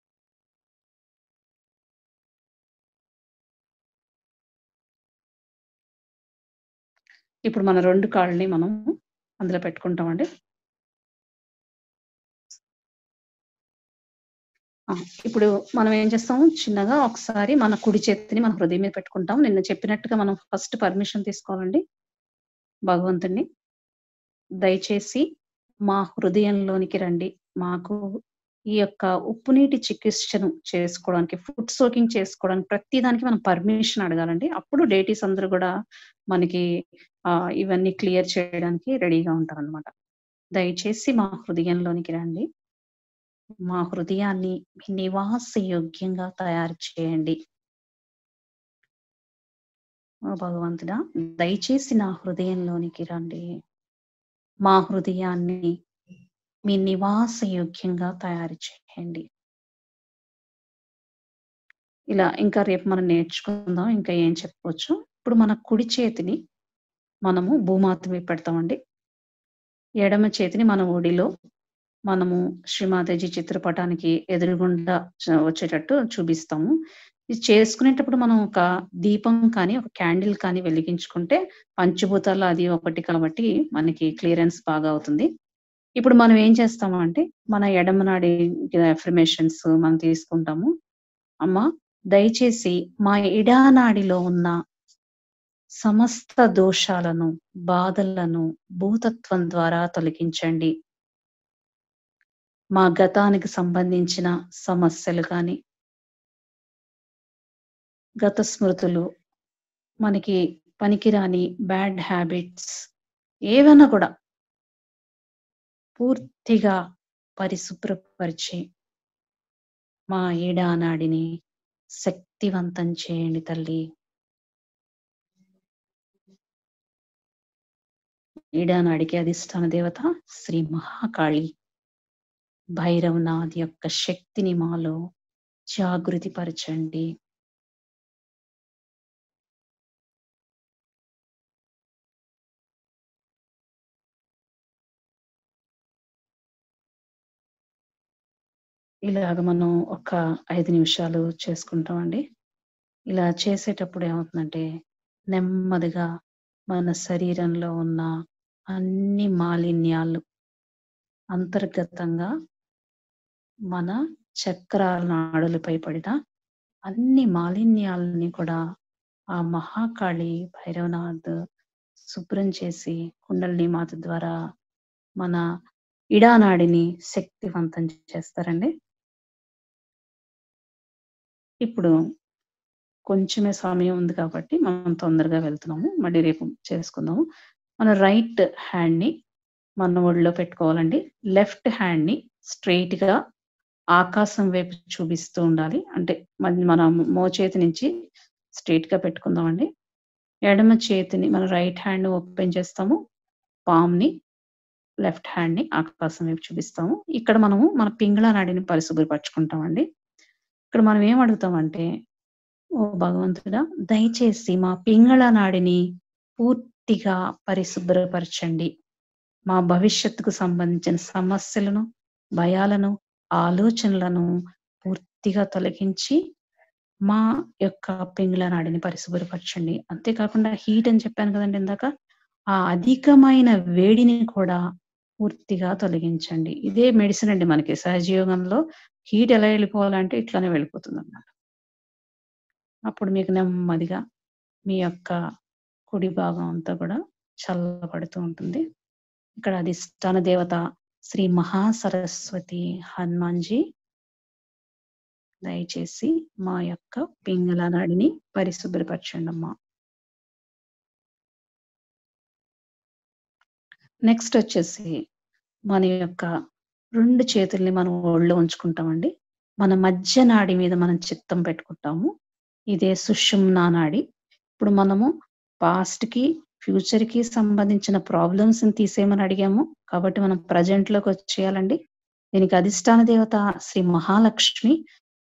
ఇప్పుడు మన రెండు కాళ్ళని మనం అందులో పెట్టుకుంటామండి ఇప్పుడు మనం ఏం చేస్తాము చిన్నగా ఒకసారి మన కుడి చేతిని మన హృదయం మీద పెట్టుకుంటాం నిన్న చెప్పినట్టుగా మనం ఫస్ట్ పర్మిషన్ తీసుకోవాలండి భగవంతుణ్ణి దయచేసి మా హృదయంలోనికి రండి మాకు ఈ యొక్క ఉప్పు నీటి చికిత్సను చేసుకోవడానికి ఫుడ్ సోకింగ్ చేసుకోవడానికి ప్రతి దానికి మనం పర్మిషన్ అడగాలండి అప్పుడు డేటీస్ అందరూ కూడా మనకి ఇవన్నీ క్లియర్ చేయడానికి రెడీగా ఉంటారు అనమాట దయచేసి మా హృదయంలోనికి రండి మా హృదయాన్ని నివాస యోగ్యంగా తయారు చేయండి భగవంతుడా దయచేసి నా హృదయంలోనికి రండి మా హృదయాన్ని మీ నివాస యోగ్యంగా తయారు చేయండి ఇలా ఇంకా రేపు మనం నేర్చుకుందాం ఇంకా ఏం చెప్పవచ్చు ఇప్పుడు మన కుడి చేతిని మనము భూమాత మీద పెడతామండి ఎడమ చేతిని మన ఒడిలో మనము శ్రీమాతాజీ చిత్రపటానికి ఎదురుగుండా వచ్చేటట్టు చూపిస్తాము ఇది చేసుకునేటప్పుడు మనం ఒక దీపం కానీ ఒక క్యాండిల్ కానీ వెలిగించుకుంటే పంచభూతాల్లో అది ఒకటి కాబట్టి మనకి క్లియరెన్స్ బాగా అవుతుంది ఇప్పుడు మనం ఏం చేస్తాము అంటే మన ఎడమనాడి అఫర్మేషన్స్ మనం తీసుకుంటాము అమ్మ దయచేసి మా ఇడానాడిలో ఉన్న సమస్త దోషాలను బాధలను భూతత్వం ద్వారా తొలగించండి మా గతానికి సంబంధించిన సమస్యలు కానీ గత స్మృతులు మనకి పనికిరాని బ్యాడ్ హ్యాబిట్స్ ఏవైనా కూడా పూర్తిగా పరిశుభ్రపరిచి మా ఈడానాడిని శక్తివంతం చేయండి తల్లి ఈడానాడికి అధిష్టాన దేవత శ్రీ మహాకాళి భైరవనాథ్ యొక్క శక్తిని మాలో జాగృతి పరచండి ఇలాగ మనం ఒక ఐదు నిమిషాలు చేసుకుంటామండి ఇలా చేసేటప్పుడు ఏమవుతుందంటే నెమ్మదిగా మన శరీరంలో ఉన్న అన్ని మాలిన్యాలు అంతర్గతంగా మన చక్రాల నాడులపై పడిన అన్ని మాలిన్యాలని కూడా ఆ మహాకాళి భైరవనాథ్ శుభ్రం చేసి కుండలిని మాత ద్వారా మన ఇడానాడిని శక్తివంతం చేస్తారండి ఇప్పుడు కొంచెమే సమయం ఉంది కాబట్టి మనం తొందరగా వెళ్తున్నాము మళ్ళీ రేపు చేసుకుందాము మన రైట్ హ్యాండ్ని మన ఒడిలో పెట్టుకోవాలండి లెఫ్ట్ హ్యాండ్ని స్ట్రైట్గా ఆకాశం వైపు చూపిస్తూ ఉండాలి అంటే మన మోచేతి నుంచి స్ట్రైట్గా పెట్టుకుందామండి ఎడమ చేతిని మన రైట్ హ్యాండ్ ఓపెన్ చేస్తాము. పామ్‌ని లెఫ్ట్ హ్యాండ్‌ని ఆకాశం వైపు చూపిస్తాము. ఇక్కడ మనము మన పింగళ నాడిని పరిశుభ్రపరచుకుంటామండి. ఇక్కడ మనం ఏం అడుగుతామంటే, ఓ భగవంతుడా! దయచేసి మా పింగళ నాడిని పూర్తిగా పరిశుభ్రపరచండి. మా భవిష్యత్తుకు సంబంధించిన సమస్యలను, భయాలను, ఆలోచనలను పూర్తిగా తొలగించి, మా యొక్క పింగళ నాడిని పరిశుభ్రపరచండి. అంతే కాకుండా హీట్ అని చెప్పాను కదండీ ఇందాక. ఆ అధికమైన వేడిని కూడా పూర్తిగా తొలగించండి. ఇదే మెడిసిన్ అండి మనకి సహజయోగంలో హీట్ ఎలా వెళ్ళిపోవాలంటే ఇట్లానే వెళ్ళిపోతుందన్నమాట. అప్పుడు మీకు నెమ్మదిగా మీ యొక్క కుడి భాగం అంతా కూడా చల్లబడుతూ ఉంటుంది. ఇక్కడ అధిష్టాన దేవత శ్రీ మహాసరస్వతి హనుమాన్‌జీ దయచేసి మా యొక్క పింగళ నాడిని పరిశుభ్రపరచండమ్మా. నెక్స్ట్ వచ్చేసి మన యొక్క 2 చేతుల్ని మనం ఒళ్ళో ఉంచుకుంటామండి. మన మధ్య నాడి మీద మనం చిత్తం పెట్టుకుంటాము. ఇదే సుషుమ్నా నాడి. ఇప్పుడు మనము పాస్ట్‌కి, ఫ్యూచర్‌కి సంబంధించిన ప్రాబ్లమ్స్‌ని తీసేయమని అడిగాము. కాబట్టి మనం ప్రెజెంట్‌లోకి వచ్చేయాలండి. దీనికి అధిష్టాన దేవత శ్రీ మహాలక్ష్మి.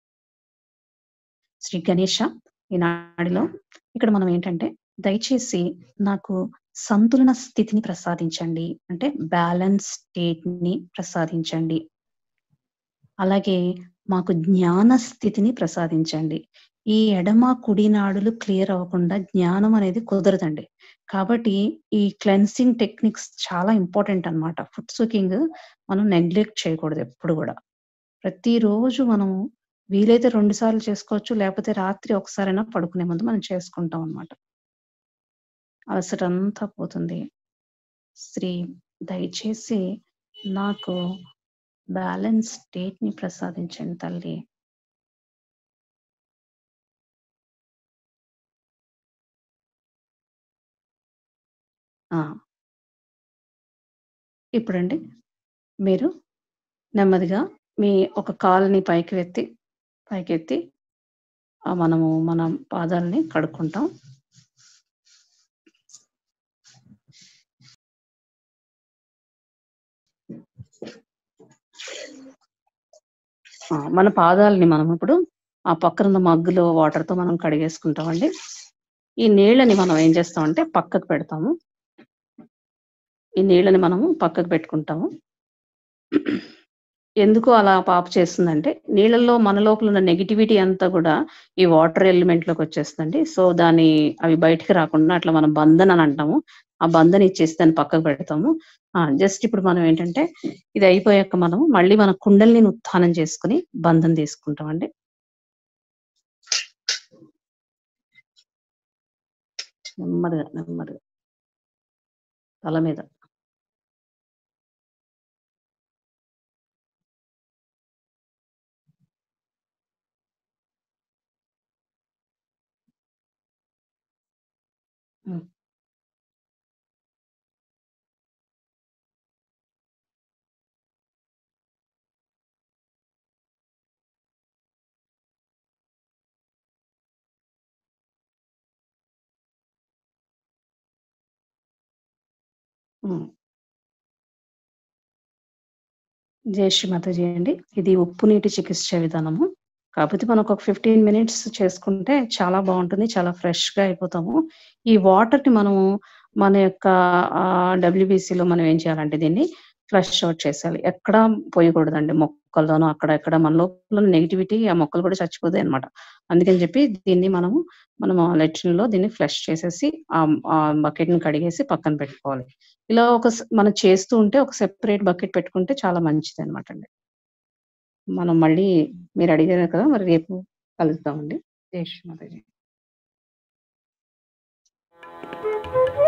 శ్రీ గణేష ఈ నాడిలో. ఇక్కడ మనం ఏంటంటే దయచేసి నాకు సంతులన స్థితిని ప్రసాదించండి. అంటే బ్యాలెన్స్ స్టేట్‌ని ప్రసాదించండి. అలాగే మాకు జ్ఞాన స్థితిని ప్రసాదించండి. ఈ ఎడమ, కుడి నాడులు క్లియర్ అవ్వకుండా జ్ఞానం అనేది కుదరదండి. కాబట్టి ఈ క్లెన్సింగ్ టెక్నిక్స్ చాలా ఇంపార్టెంట్ అన్నమాట. ఫుడ్ సోకింగ్ మనం నెగ్లెక్ట్ చేయకూడదు ఎప్పుడు గూడా. ప్రతిరోజు మనం వీలైతే 2 సార్లు చేసుకోవచ్చు. లేకపోతే రాత్రి ఒకసారైనా పడుకునే ముందు మనం చేసుకుంటాం అన్నమాట. అలసటంతా పోతుంది. శ్రీ దయచేసి నాకు బ్యాలెన్స్ స్టేట్‌ని ప్రసాదించండి తల్లి. ఆ! ఇప్పుడండి మీరు నెమ్మదిగా మీ ఒక కాలుని పైకి ఎత్తి పైకెత్తి ఆహ్, మనము మన పాదాలని కడుక్కుంటాం. ఆ! మన పాదాలని మనం ఇప్పుడు ఆ పక్కనున్న మగ్గులో వాటర్‌తో మనం కడిగేసుకుంటామండి. ఈ నీళ్ళని మనం ఏం చేస్తామంటే పక్కకు పెడతాము. ఈ నీళ్ళని మనము పక్కకు పెట్టుకుంటాము. ఎందుకు అలా పాప చేస్తుందంటే, నీళ్ళల్లో మన లోపల ఉన్న నెగటివిటీ అంతా గూడా ఈ వాటర్ ఎలిమెంట్‌లోకి వచ్చేస్తుందండి. సో, దాన్ని అవి బయటికి రాకుండా అట్లా మనం బంధన్ అని అంటాము. ఆ బంధన్ ఇచ్చేసి దాన్ని పక్కకు పెడతాము. ఆ! జస్ట్ ఇప్పుడు మనం ఏంటంటే, ఇది అయిపోయాక మనం మళ్ళీ మన కుండలిని ఉత్థానం చేసుకొని బంధం తీసుకుంటామండి. నెమ్మదిగా, నెమ్మదిగా. తల మీద. హ్మ్. హ్మ్. జై శ్రీ మాతాజీ అండి. ఇది ఉప్పు నీటి చికిత్స విధానము. కాపోతే మనకు ఒక 15 మినిట్స్ చేసుకుంటే చాలా బావుంటుంది. చాలా ఫ్రెష్‌గా అయిపోతాము. ఈ వాటర్‌ని మనము మన యొక్క ఆహ్, డబ్ల్యూబీసీలో మనం ఏం చేయాలంటే దీన్ని ఫ్లష్ ఔట్ చేసేయాలి. ఎక్కడా పోయకూడదండి. మొక్కల్లోనో అక్కడ ఇక్కడ మన లోపల నెగటివిటీ ఆ మొక్కలు కూడా చచ్చిపోతాయన్నమాట. అందుకని చెప్పి దీన్ని మనము మనము లెట్రిన్‌లో దీన్ని ఫ్లష్ చేసేసి ఆహ్, ఆ బకెట్‌ని కడిగేసి పక్కన పెట్టుకోవాలి. ఇలా ఒక స్ మనం చేస్తూ ఉంటే ఒక సెపరేట్ బకెట్ పెట్టుకుంటే చాలా మంచిదన్నమాట అండి. మనం మళ్ళీ మీరు అడిగారు కదా! మరి రేపు కలుద్దామండి. జై శ్రీ మాతాజీ.